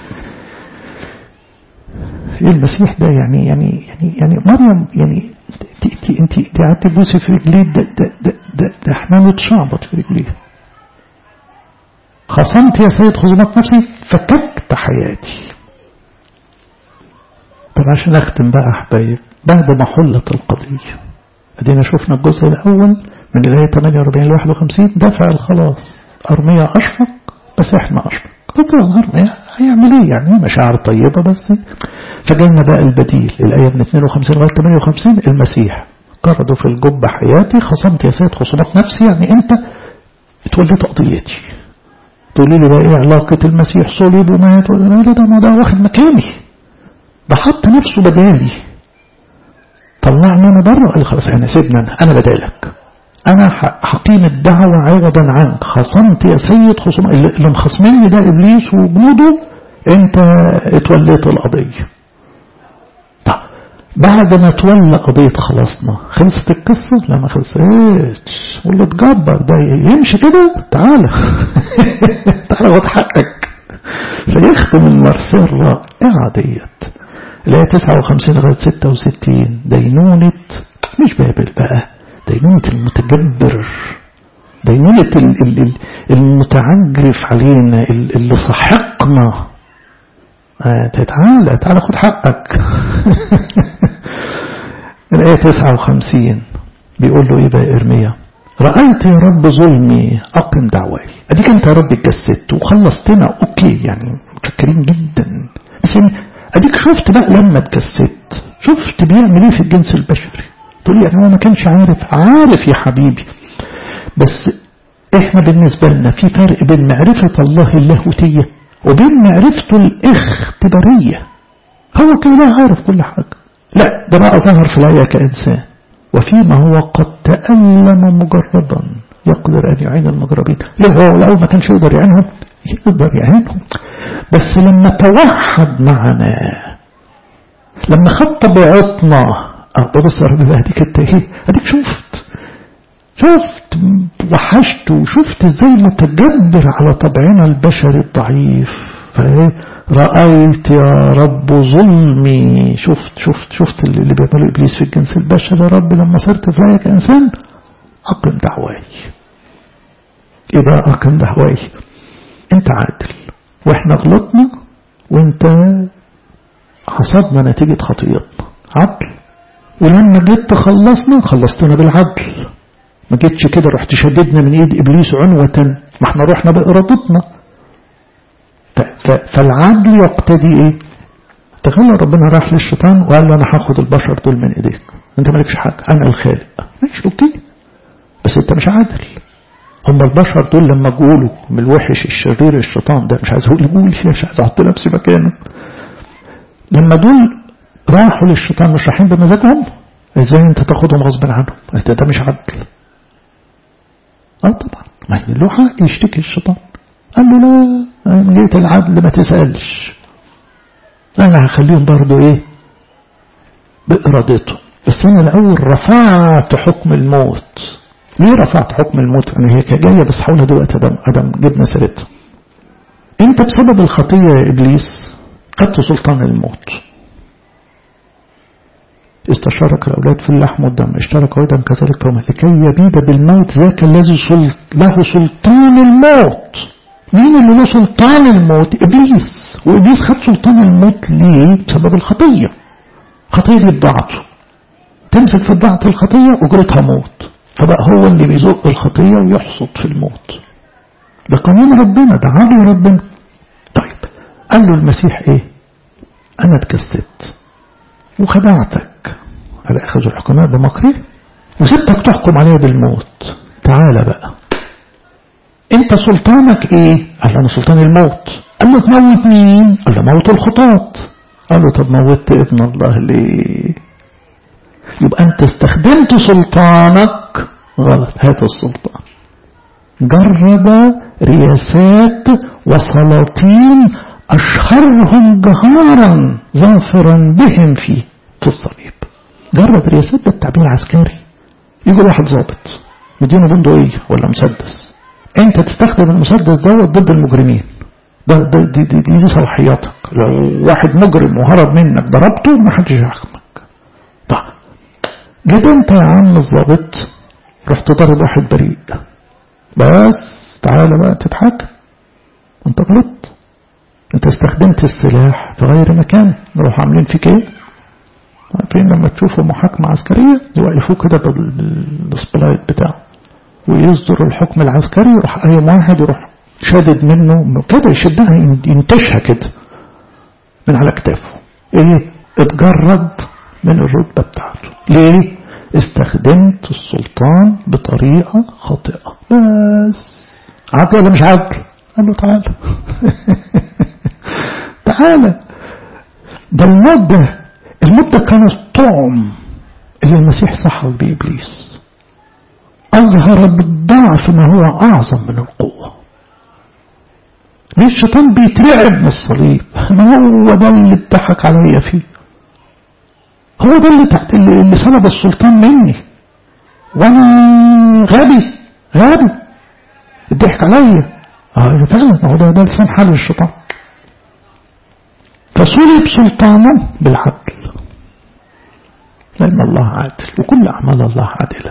ايه المسيح ده يعني يعني يعني يعني مريم يعني انت انت انت قعدت تبوسي في رجليه ده ده ده ده, ده احنا نتشعبط في رجليه خصمت يا سيد خصومات نفسي فككت حياتي طب عشان اختم بقى احبايب بعد ما حلت القضية ادينا شفنا الجزء الاول من الآية 48 ل 51 دفع الخلاص أرمية أشفق بس احنا أشفق بس أرمية هيعمل ايه يعني مشاعر طيبة بس فجالنا بقى البديل الآية من 52 لغاية 58 المسيح قرضوا في الجب حياتي خصمت يا سيد خصومات نفسي يعني انت اتوليت قضيتي تقولي لي بقى ايه علاقة المسيح صليب ومات ولا ده ما ده واخد مكاني ده حط نفسه بدالي طلعني انا بره قال خلاص انا سيبنا انا انا بدالك انا هقيم الدعوة عوضا عنك خصمت يا سيد خصوم اللي مخصمني ده ابليس وجنوده انت اتوليت القضية طب بعد ما تولى قضية خلاصنا خلصت القصة لا ما خلصتش واللي اتجبر ده يمشي كده تعالى تعالى خد حقك فيختم المرسال الرائعة ديت اللي هي 59 لغاية 66 دينونة مش بابل بقى دينونة المتجبر دينونة المتعجرف علينا اللي صحقنا آه تعالى تعالى خد حقك الآية 59 بيقول له إيه بقى إرميا رأيت يا رب ظلمي أقم دعواي أديك أنت يا رب اتجسدت وخلصتنا أوكي يعني متشكرين جدا بس أديك شفت بقى لما اتجسدت شفت بيعمل إيه في الجنس البشري تقول لي أنا ما كانش عارف عارف يا حبيبي بس إحنا بالنسبة لنا في فرق بين معرفة الله اللاهوتية وبين معرفته الاختبارية هو كده عارف كل حاجة لا ده بقى ظهر في الآية كإنسان وفيما هو قد تألم مجربا يقدر أن يعين المجربين ليه هو الأول ما كانش يقدر يعينهم يقدر يعينهم بس لما توحد معنا لما خد طبيعتنا اه بص يا رب اديك انت ايه اديك شفت شفت وحشت وشفت ازاي متجبر على طبعنا البشري الضعيف فايه رأيت يا رب ظلمي شفت شفت شفت اللي بيعمله إبليس في الجنس البشري يا رب لما صرت في رأيك إنسان أقم دعواي إيه بقى أقم دعواي أنت عادل وإحنا غلطنا وأنت حصدنا نتيجة خطيئتنا عدل ولما جيت تخلصنا خلصتنا بالعدل ما جيتش كده رحت شددنا من ايد ابليس عنوة ما احنا رحنا بارادتنا فالعدل يقتضي ايه تخيل ربنا راح للشيطان وقال له انا هاخد البشر دول من ايديك انت مالكش حاجه انا الخالق ماشي اوكي بس انت مش عادل هم البشر دول لما جولوا من الوحش الشرير الشيطان ده مش عايز اقول يقول فيها مش عايز احط نفسي مكانه لما دول راحوا للشيطان مش رايحين بمزاجهم ازاي انت تاخدهم غصب عنهم انت ده مش عدل اه طبعا ما هي له حق يشتكي الشيطان قال له لا انا جيت العدل ما تسالش انا هخليهم برضو ايه بارادته بس انا الاول رفعت حكم الموت ليه رفعت حكم الموت انا هي جايه بس حولها دلوقتي ادم ادم جبنا سيرتها انت بسبب الخطيه يا ابليس خدت سلطان الموت استشارك الأولاد في اللحم والدم اشترك أيضا كذلك هما لكي يبيد بالموت ذاك الذي له سلطان الموت مين اللي له سلطان الموت إبليس وإبليس خد سلطان الموت ليه بسبب الخطية خطية دي بضاعته تمسك في بضاعة الخطية أجرتها موت فبقى هو اللي بيزق الخطية ويحصد في الموت ده قانون ربنا ده عدل ربنا طيب قال له المسيح ايه انا اتكسبت وخدعتك على اخذ الحكماء بمكره وسبتك تحكم عليه بالموت تعال بقى انت سلطانك ايه قال له انا سلطان الموت قال له تموت مين قال له موت الخطاة قال له طب موتت ابن الله ليه يبقى انت استخدمت سلطانك غلط هات السلطان جرب رياسات وسلاطين أشهرهم جهارا ظافرا بهم فيه في الصليب جرب رياسات ده التعبير العسكري يجي واحد ظابط مدينه بندقية ولا مسدس انت تستخدم المسدس دوت ضد المجرمين ده, ده دي, دي, دي, دي صلاحياتك لو واحد مجرم وهرب منك ضربته ما حدش يحكمك طيب جيت انت يا عم الظابط رحت ضارب واحد بريء بس تعالى بقى تتحكم انت غلطت انت استخدمت السلاح في غير مكان نروح عاملين فيك ايه عارفين لما تشوفوا محاكمة عسكرية يوقفوه كده بالسبلايت بتاعه ويصدر الحكم العسكري يروح قايم واحد يروح شادد منه كده يشدها ينتشها كده من على كتافه ايه اتجرد من الرتبة بتاعته ليه استخدمت السلطان بطريقة خاطئة بس عدل ولا مش عدل قال له تعالى تعالى ده الموت ده الموت ده كان الطعم اللي المسيح سحب بيه ابليس اظهر بالضعف ما هو اعظم من القوه ليه الشيطان بيترعب من الصليب ما هو ده اللي اتضحك عليا فيه هو ده اللي تحت اللي, اللي سلب السلطان مني وانا غبي غبي الضحك عليا اه فعلا هو ده, ده لسان حال الشيطان فصلب سلطانه بالعدل لأن الله عادل وكل أعمال الله عادلة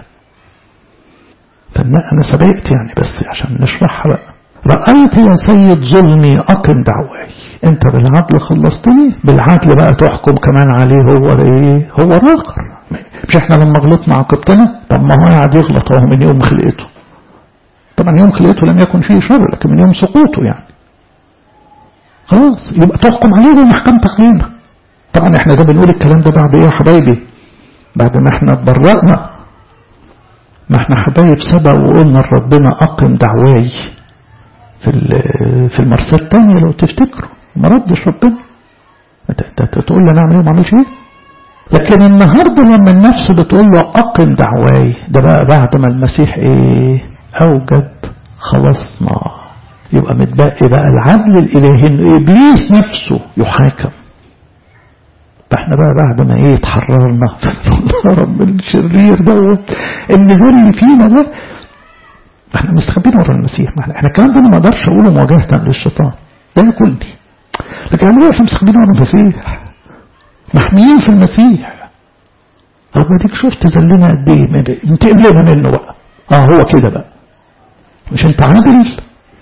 فأنا سبقت يعني بس عشان نشرحها بقى رأيت يا سيد ظلمي أقم دعواي أنت بالعدل خلصتني بالعدل بقى تحكم كمان عليه هو إيه هو راقر مش احنا لما غلطنا عاقبتنا طب ما هو قاعد يغلط اهو من يوم خلقته طبعا يوم خلقته لم يكن فيه شر لكن من يوم سقوطه يعني خلاص يبقى تحكم عليه زي ما حكمت علينا طبعا احنا ده بنقول الكلام ده بعد ايه يا حبايبي بعد ما احنا اتبرأنا ما احنا حبايب سبق وقلنا لربنا اقم دعواي في في المرساه الثانيه لو تفتكروا ما ردش ربنا تقول لي انا اعمل ايه وما اعملش ايه لكن النهاردة لما النفس بتقول له أقم دعواي ده بقى بعد ما المسيح إيه أوجد خلصنا يبقى متبقي بقى العدل الإلهي إن إبليس نفسه يحاكم فاحنا بقى بعد ما ايه اتحررنا رب الشرير دوت النزال اللي فينا ده احنا مستخبين ورا المسيح ما احنا الكلام ده انا ما اقدرش اقوله مواجهه للشيطان ده ياكلني لكن انا احنا مستخبين ورا المسيح محميين في المسيح رب ديك شفت ذلنا قد ايه انتقم لنا منه بقى اه هو كده بقى مش انت عادل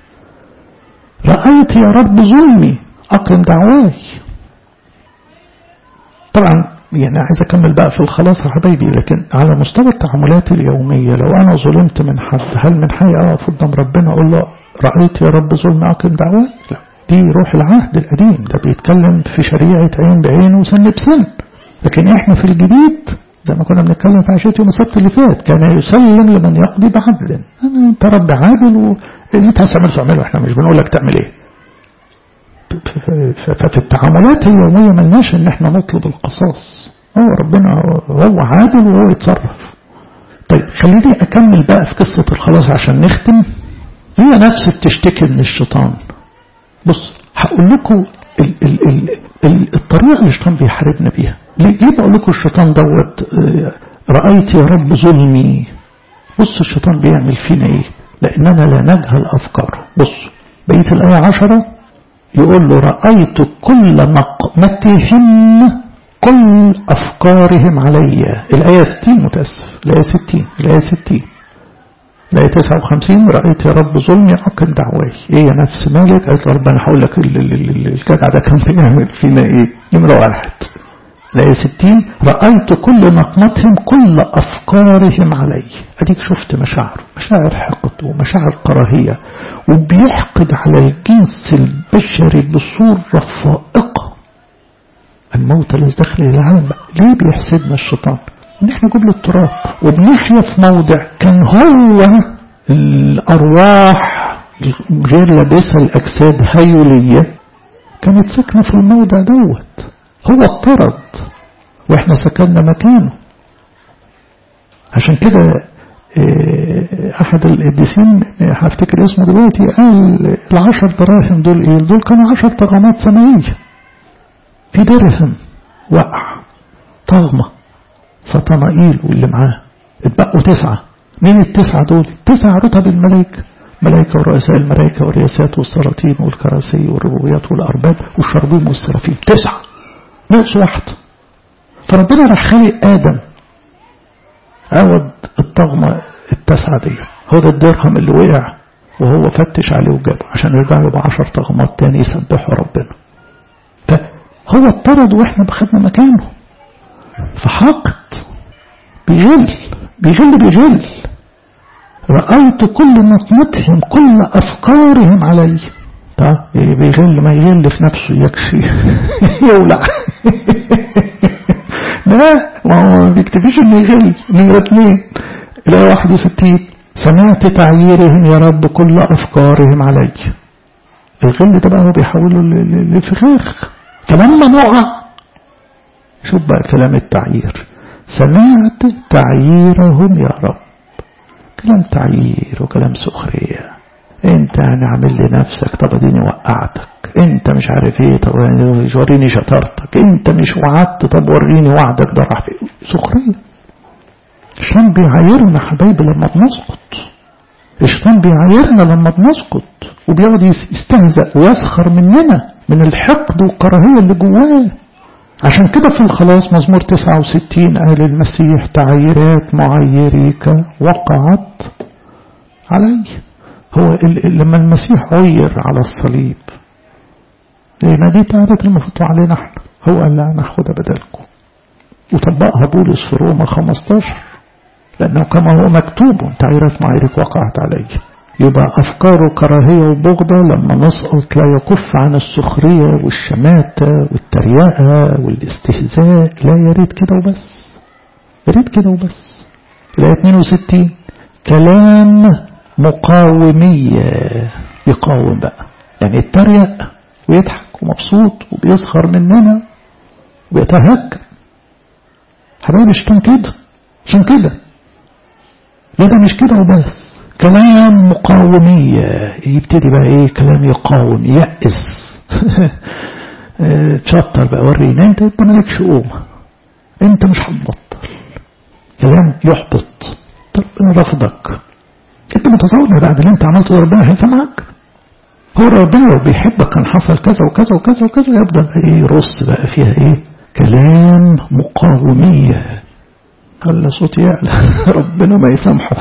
رأيت يا رب ظلمي أقم دعواي طبعا يعني عايز أكمل بقى في الخلاص يا حبايبي لكن على مستوى التعاملات اليومية لو أنا ظلمت من حد هل من حقي أقف قدام ربنا أقول له رأيت يا رب ظلم أقم دعواي لا دي روح العهد القديم ده بيتكلم في شريعة عين بعين وسن بسن لكن احنا في الجديد زي ما كنا بنتكلم في عشية يوم السبت اللي فات كان يسلم لمن يقضي بعدل انت رب عادل واللي انت هتعمل تعمله احنا مش بنقول لك تعمل ايه ففي التعاملات اليومية ملناش ان احنا نطلب القصاص هو ربنا هو عادل وهو يتصرف طيب خليني اكمل بقى في قصة الخلاص عشان نختم هي نفس بتشتكي من الشيطان بص هقول لكم ال ال ال ال الطريقة اللي الشيطان بيحاربنا بيها ليه بقول لكم الشيطان دوت رأيت يا رب ظلمي بص الشيطان بيعمل فينا ايه لأننا لا نجهل أفكاره بص بقية الآية عشرة يقول له رأيت كل نقمتهم كل أفكارهم علي الآية 60 متأسف الآية 60 الآية 60 الآية 59 رأيت يا رب ظلمي أقل دعواي إيه يا نفس مالك قالت له رب أنا هقول لك الجدع ده كان بيعمل فينا إيه نمرة واحد الآية 60 رأيت كل نقمتهم كل أفكارهم علي أديك شفت مشاعره مشاعر حقد ومشاعر كراهية وبيحقد على الجنس البشري بصورة فائقة الموت الذي داخل العالم ليه بيحسدنا الشيطان ان احنا جبل التراب وبنحيا في موضع كان هو الارواح غير لابسه الاجساد هيوليه كانت ساكنه في الموضع دوت هو اضطرد واحنا سكننا مكانه عشان كده احد القديسين هفتكر اسمه دلوقتي قال العشر دراهم دول ايه دول كانوا عشر طغمات سماويه في درهم وقع طغمه سطنائيل واللي معاه اتبقوا تسعة مين التسعة دول تسع رتب الملائكة ملائكة ورؤساء الملائكة والرياسات والسلاطين والكراسي والربوبيات والأرباب والشربيم والسرافيم تسعة ناقص واحدة فربنا راح خالق آدم عوض الطغمة التسعة دي هو ده الدرهم اللي وقع وهو فتش عليه وجابه عشان يرجعوا يبقى عشر طغمات تاني يسبحوا ربنا فهو اضطرد واحنا بخدنا مكانه فحقد بيغل بيغل بيغل رأيت كل نطمتهم كل أفكارهم علي طيب بيغل ما يغل في نفسه يكشي يولع لا ما هو ما بيكتفيش انه يغل نمرة اتنين الآية 61 سمعت تعييرهم يا رب كل أفكارهم علي الغل ده بقى هو بيحوله لفخاخ فلما نقع شوف بقى كلام التعيير سمعت تعييرهم يا رب كلام تعيير وكلام سخرية انت يعني عامل لنفسك طب اديني وقعتك انت مش عارف ايه طب وريني شطارتك انت مش وعدت طب وريني وعدك ده راح فين سخرية الشيطان بيعايرنا حبايبي لما بنسقط الشيطان بيعايرنا لما بنسقط وبيقعد يستهزأ ويسخر مننا من الحقد والكراهية اللي جواه عشان كده في الخلاص مزمور 69 قال المسيح تعييرات معيريك وقعت علي هو لما المسيح عير على الصليب لأن دي تعرف المفروض علينا احنا هو قال لا ناخدها بدلكم وطبقها بولس في روما 15 لأنه كما هو مكتوب تعييرات معيرك وقعت علي يبقى أفكار كراهية وبغضة لما نسقط لا يكف عن السخرية والشماتة والتريقة والاستهزاء لا يريد كده وبس يريد كده وبس الآية 62 كلام مقاومية يقاوم بقى يعني يتريق ويضحك ومبسوط وبيسخر مننا ويتهكم حبايبي عشان كده عشان كده لا ده مش كده وبس كلام مقاومية يبتدي بقى ايه كلام يقاوم يأس تشطر بقى ورينا انت انت مالكش قومة انت مش هتبطل كلام يحبط ربنا رفضك انت متصور بعد اللي انت عملته ربنا هيسمعك هو ربنا لو بيحبك كان حصل كذا وكذا وكذا وكذا يبدأ ايه يرص بقى فيها ايه كلام مقاومية خلى صوتي يعلى ربنا ما يسامحه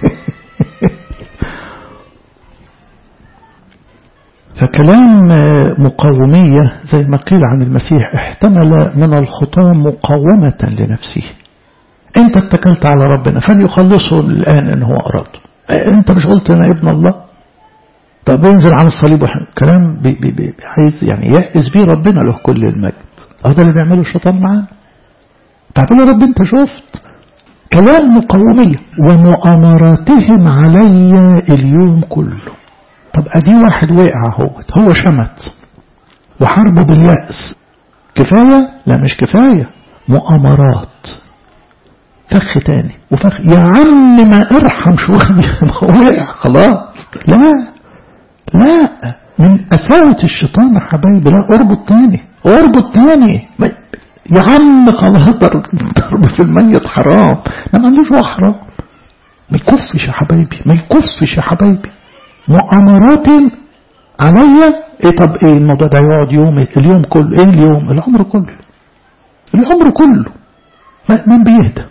فكلام مقاومية زي ما قيل عن المسيح احتمل من الخطاة مقاومة لنفسه انت اتكلت على ربنا فليخلصه الآن ان هو أراد انت مش قلت انا ابن الله طب انزل عن الصليب كلام بي بي بي عايز يعني يأس بيه ربنا له كل المجد هو ده اللي بيعمله الشيطان معانا تعالوا يا رب انت شفت كلام مقاومية ومؤامراتهم علي اليوم كله طب ادي واحد وقع هو هو شمت وحاربه باليأس كفاية لا مش كفاية مؤامرات فخ تاني وفخ يا عم ما ارحم شوية ما وقع خلاص لا لا من قساوة الشيطان يا حبايبي لا اربط تاني اربط تاني يا عم خلاص ضرب في الميت حرام لا ما عندوش هو حرام ما يكفش يا حبايبي ما يكفش يا حبايبي مؤامرات عليا ايه طب ايه الموضوع ده يقعد يوم اليوم كله ايه اليوم العمر كله العمر كله ما بيهدى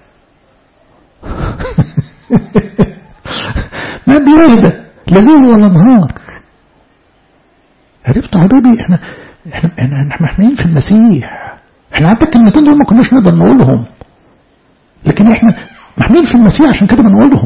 ما بيهدى لا ليل ولا نهار عرفتوا يا حبايبي احنا احنا احنا محميين في المسيح احنا حتى الكلمتين دول ما كناش نقدر نقولهم لكن احنا محميين في المسيح عشان كده بنقولهم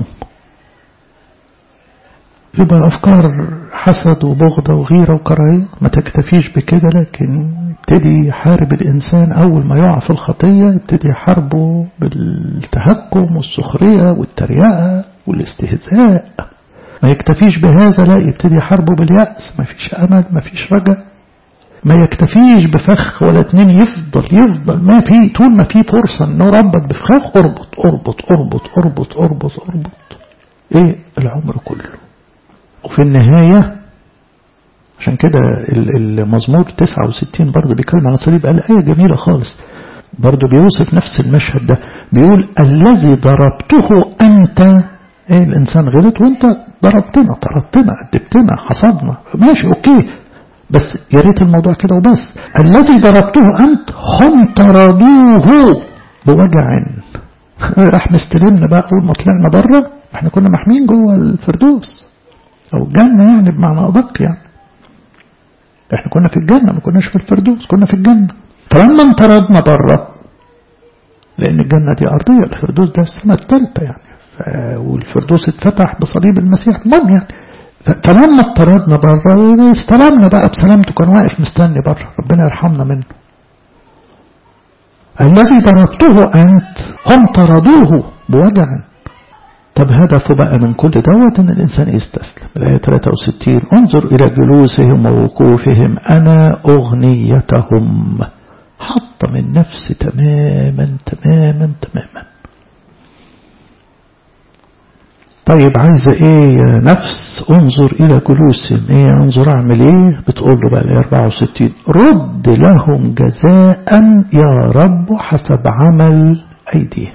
يبقى أفكار حسد وبغضة وغيرة وكراهية ما تكتفيش بكده لكن يبتدي يحارب الإنسان أول ما يقع في الخطية يبتدي يحاربه بالتهكم والسخرية والتريقة والاستهزاء ما يكتفيش بهذا لا يبتدي يحاربه باليأس ما فيش أمل ما فيش رجاء ما يكتفيش بفخ ولا اتنين يفضل يفضل ما في طول ما في فرصة انه ربط بفخاخ اربط اربط اربط اربط اربط اربط ايه العمر كله وفي النهاية عشان كده المزمور 69 برضه بيتكلم عن الصليب قال آية جميلة خالص برضه بيوصف نفس المشهد ده بيقول الذي ضربته أنت ايه الإنسان غلط وانت ضربتنا طردتنا أدبتنا حصدنا ماشي أوكي بس يا ريت الموضوع كده وبس الذي ضربته أنت هم طردوه بوجع راح مستلمنا بقى أول ما طلعنا بره احنا كنا محمين جوه الفردوس أو الجنة يعني بمعنى أدق يعني احنا كنا في الجنة ما كناش في الفردوس كنا في الجنة فلما انطردنا بره لأن الجنة دي أرضية الفردوس ده السنة الثالثة يعني والفردوس اتفتح بصليب المسيح المهم يعني فلما اضطردنا بره استلمنا بقى بسلامته كان واقف مستني بره ربنا يرحمنا منه الذي ضربته أنت هم طردوه بوجع طب هدفه بقى من كل دوت ان الانسان يستسلم الايه 63 انظر الى جلوسهم ووقوفهم انا اغنيتهم حط من نفسي تماما تماما تماما طيب عايزة ايه يا نفس انظر الى جلوسهم ايه انظر اعمل ايه بتقول له بقى الايه 64 رد لهم جزاء يا رب حسب عمل ايديهم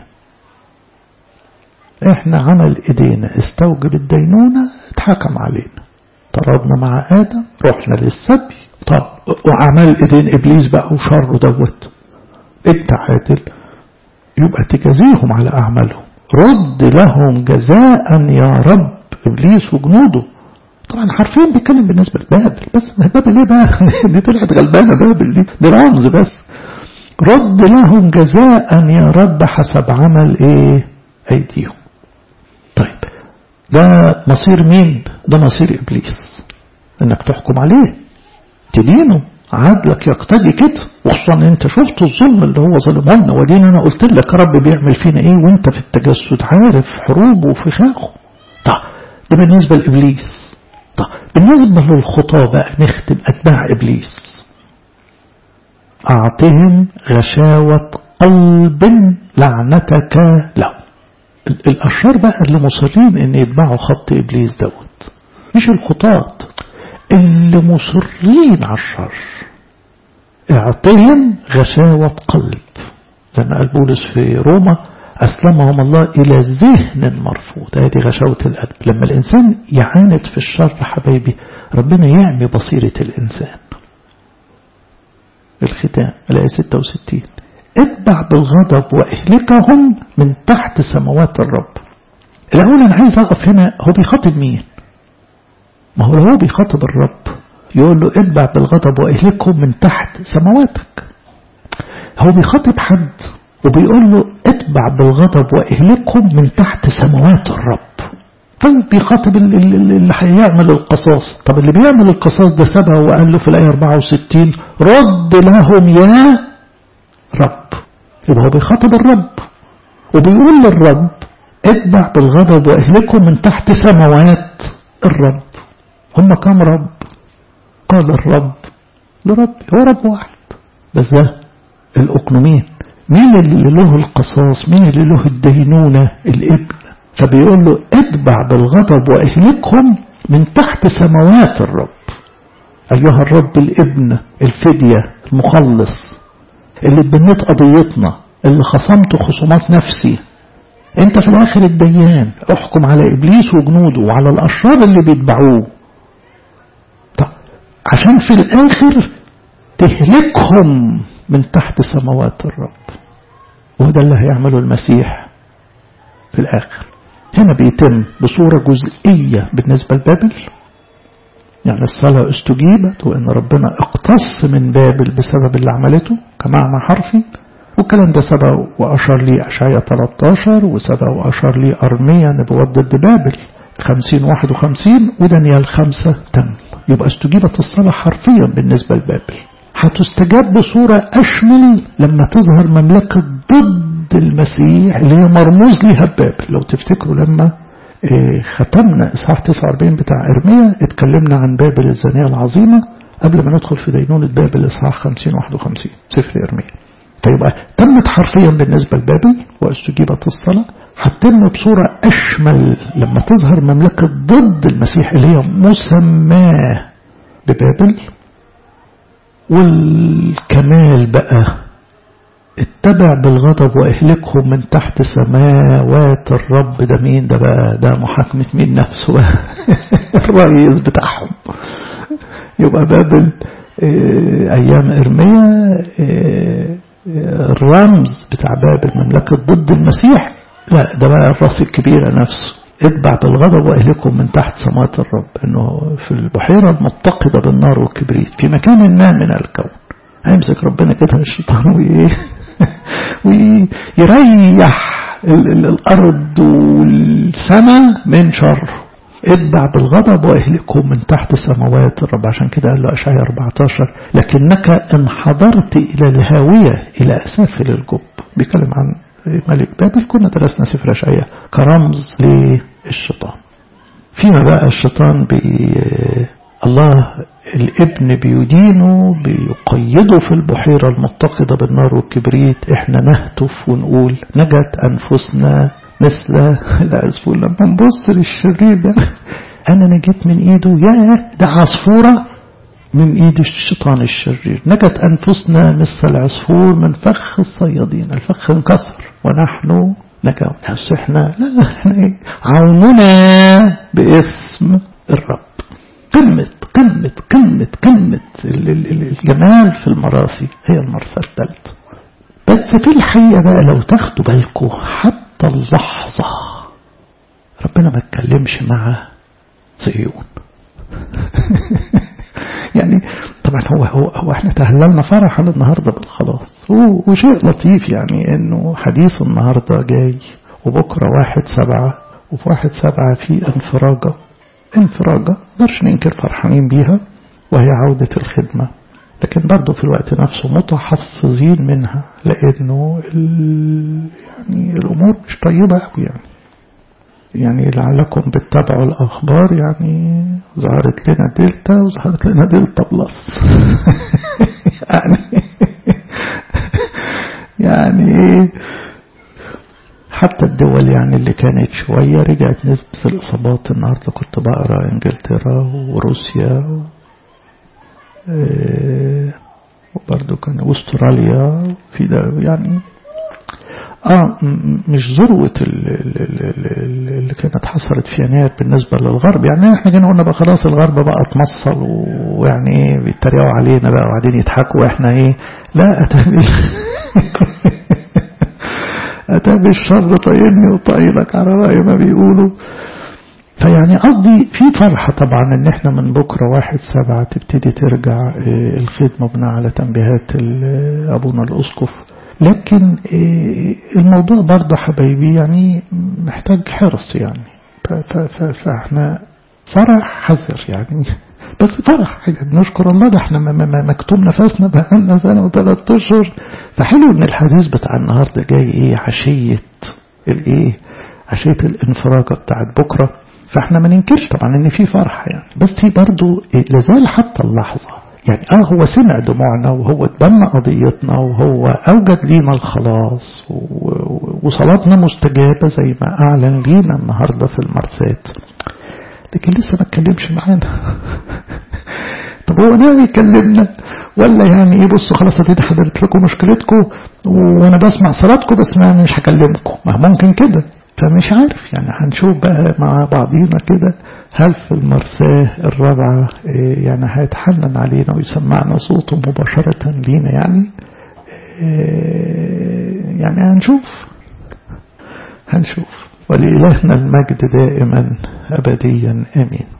احنا عمل ايدينا استوجب الدينونة اتحكم علينا طردنا مع ادم رحنا للسبي طب واعمال ايدين ابليس بقى وشره دوت انت عادل يبقى تجازيهم على اعمالهم رد لهم جزاء يا رب ابليس وجنوده طبعا عارفين بيتكلم بالنسبه لبابل بس بابل ايه بقى دي طلعت غلبانه بابل دي دي رمز بس رد لهم جزاء يا رب حسب عمل ايه ايديهم طيب ده مصير مين ده مصير ابليس انك تحكم عليه تدينه عدلك يقتضي كده وخصوصا انت شفت الظلم اللي هو ظلمه لنا ودين انا قلت لك يا رب بيعمل فينا ايه وانت في التجسد عارف حروبه وفخاخه طب ده بالنسبه لابليس طب بالنسبه للخطاه بقى نختم اتباع ابليس اعطهم غشاوه قلب لعنتك له الأشرار بقى اللي مصرين ان يتبعوا خط إبليس دوت مش الخطاة اللي مصرين على الشر اعطيهم غشاوة قلب زي ما قال بولس في روما أسلمهم الله إلى ذهن مرفوض هذه غشاوة القلب لما الإنسان يعاند في الشر حبايبي ربنا يعمي بصيرة الإنسان الختام الآية 66 اتبع بالغضب وإهلكهم من تحت سماوات الرب الأول أنا عايز أقف هنا هو بيخاطب مين ما هو هو بيخاطب الرب يقول له اتبع بالغضب وإهلكهم من تحت سماواتك هو بيخاطب حد وبيقول له اتبع بالغضب وإهلكهم من تحت سماوات الرب طيب بيخاطب اللي هيعمل القصاص طب اللي بيعمل القصاص ده سبقه وقال له في الآية 64 رد لهم يا رب يبقى هو بيخاطب الرب وبيقول للرب اتبع بالغضب واهلكم من تحت سماوات الرب هم كم رب قال الرب لرب هو رب واحد بس ده الأقنومين مين اللي له القصاص مين اللي له الدينونة الابن فبيقول له اتبع بالغضب واهلكهم من تحت سماوات الرب أيها الرب الابن الفدية المخلص اللي اتبنيت قضيتنا اللي خصمت خصومات نفسي انت في الاخر الديان احكم على ابليس وجنوده وعلى الاشرار اللي بيتبعوه طب عشان في الاخر تهلكهم من تحت سماوات الرب وده اللي هيعمله المسيح في الاخر هنا بيتم بصورة جزئية بالنسبة لبابل يعني الصلاة استجيبت وإن ربنا اقتص من بابل بسبب اللي عملته كمعنى حرفي والكلام ده سبق وأشار لي أشعية 13 وسبق وأشار لي أرميا نبوات ضد بابل 50 51 ودانيال 5 تم يبقى استجيبت الصلاة حرفيا بالنسبة لبابل هتستجاب بصورة أشمل لما تظهر مملكة ضد المسيح اللي هي مرموز ليها ببابل لو تفتكروا لما ختمنا إصحاح 49 بتاع إرميا اتكلمنا عن بابل الزانية العظيمة قبل ما ندخل في دينونة بابل إصحاح 50 51 سفر إرميا فيبقى تمت حرفيا بالنسبة لبابل واستجيبت الصلاة هتتم بصورة أشمل لما تظهر مملكة ضد المسيح اللي هي مسماه ببابل والكمال بقى اتبع بالغضب واهلكهم من تحت سماوات الرب ده مين ده بقى ده محاكمة مين نفسه بقى الرئيس بتاعهم يبقى بابل اه ايام ارميا اه الرمز بتاع بابل مملكة ضد المسيح لا ده بقى الراس الكبيرة نفسه اتبع بالغضب واهلكم من تحت سماوات الرب انه في البحيرة المتقدة بالنار والكبريت في مكان ما من الكون هيمسك ربنا كده الشيطان وايه ويريح الأرض والسماء من شر اتبع بالغضب واهلكهم من تحت سماوات الرب عشان كده قال له أشعيا 14 لكنك انحدرت إلى الهاوية إلى أسافل الجب بيتكلم عن ملك بابل كنا درسنا سفر أشعيا كرمز للشيطان فيما بقى الشيطان بي الله الابن بيدينه بيقيده في البحيرة المتقدة بالنار والكبريت احنا نهتف ونقول نجت أنفسنا مثل العصفور لما نبص للشرير ده أنا نجيت من إيده يا ده عصفورة من إيد الشيطان الشرير نجت أنفسنا مثل العصفور من فخ الصيادين الفخ انكسر ونحن نجا بس احنا لا احنا ايه عوننا باسم الرب قمة قمة قمة قمة الجمال في المراثي هي المرسى الثالثة بس في الحقيقة بقى لو تاخدوا بالكم حتى اللحظة ربنا ما اتكلمش مع صهيون يعني طبعا هو هو هو احنا تهللنا فرحا النهارده بالخلاص وشيء لطيف يعني انه حديث النهارده جاي وبكره واحد سبعة وفي واحد سبعة في انفراجة انفراجة نقدرش ننكر فرحانين بيها وهي عودة الخدمة لكن برضه في الوقت نفسه متحفظين منها لأنه يعني الأمور مش طيبة أوي يعني يعني لعلكم بتتابعوا الأخبار يعني ظهرت لنا دلتا وظهرت لنا دلتا بلس يعني يعني ايه حتى الدول يعني اللي كانت شوية رجعت نسبة الإصابات النهاردة كنت بقرا إنجلترا وروسيا إيه وبرضه كان أستراليا في ده يعني اه مش ذروة اللي كانت حصلت في يناير بالنسبة للغرب يعني احنا جينا قلنا بقى خلاص الغرب بقى اتمصل ويعني ايه بيتريقوا علينا بقى وبعدين يضحكوا واحنا ايه لا اتابي اتابي الشر طيني وطينك على رأي ما بيقولوا فيعني قصدي في فرحة طبعا ان احنا من بكرة واحد سبعة تبتدي ترجع الخدمة بناء على تنبيهات ابونا الاسقف لكن الموضوع برضه حبايبي يعني محتاج حرص يعني فاحنا فرح حذر يعني بس فرح يعني نشكر الله ده احنا مكتوب نفسنا بقالنا سنة وثلاث اشهر فحلو ان الحديث بتاع النهارده جاي ايه عشية الايه عشية الانفراجة بتاعت بكرة فاحنا ما ننكرش طبعا ان في فرحة يعني بس في برضه لازال حتى اللحظة يعني اه هو سمع دموعنا وهو اتبنى قضيتنا وهو اوجد لينا الخلاص وصلاتنا مستجابة زي ما اعلن لينا النهاردة في المرثات لكن لسه ما اتكلمش معانا طب هو ناوي يكلمنا ولا يعني ايه بصوا خلاص اديت حضرت لكم مشكلتكم وانا بسمع صلاتكم بس ما مش هكلمكم ما ممكن كده فمش عارف يعني هنشوف بقى مع بعضينا كده هل في المرثاة الرابعة يعني هيتحنن علينا ويسمعنا صوته مباشرة لينا يعني يعني هنشوف هنشوف ولإلهنا المجد دائما أبديا آمين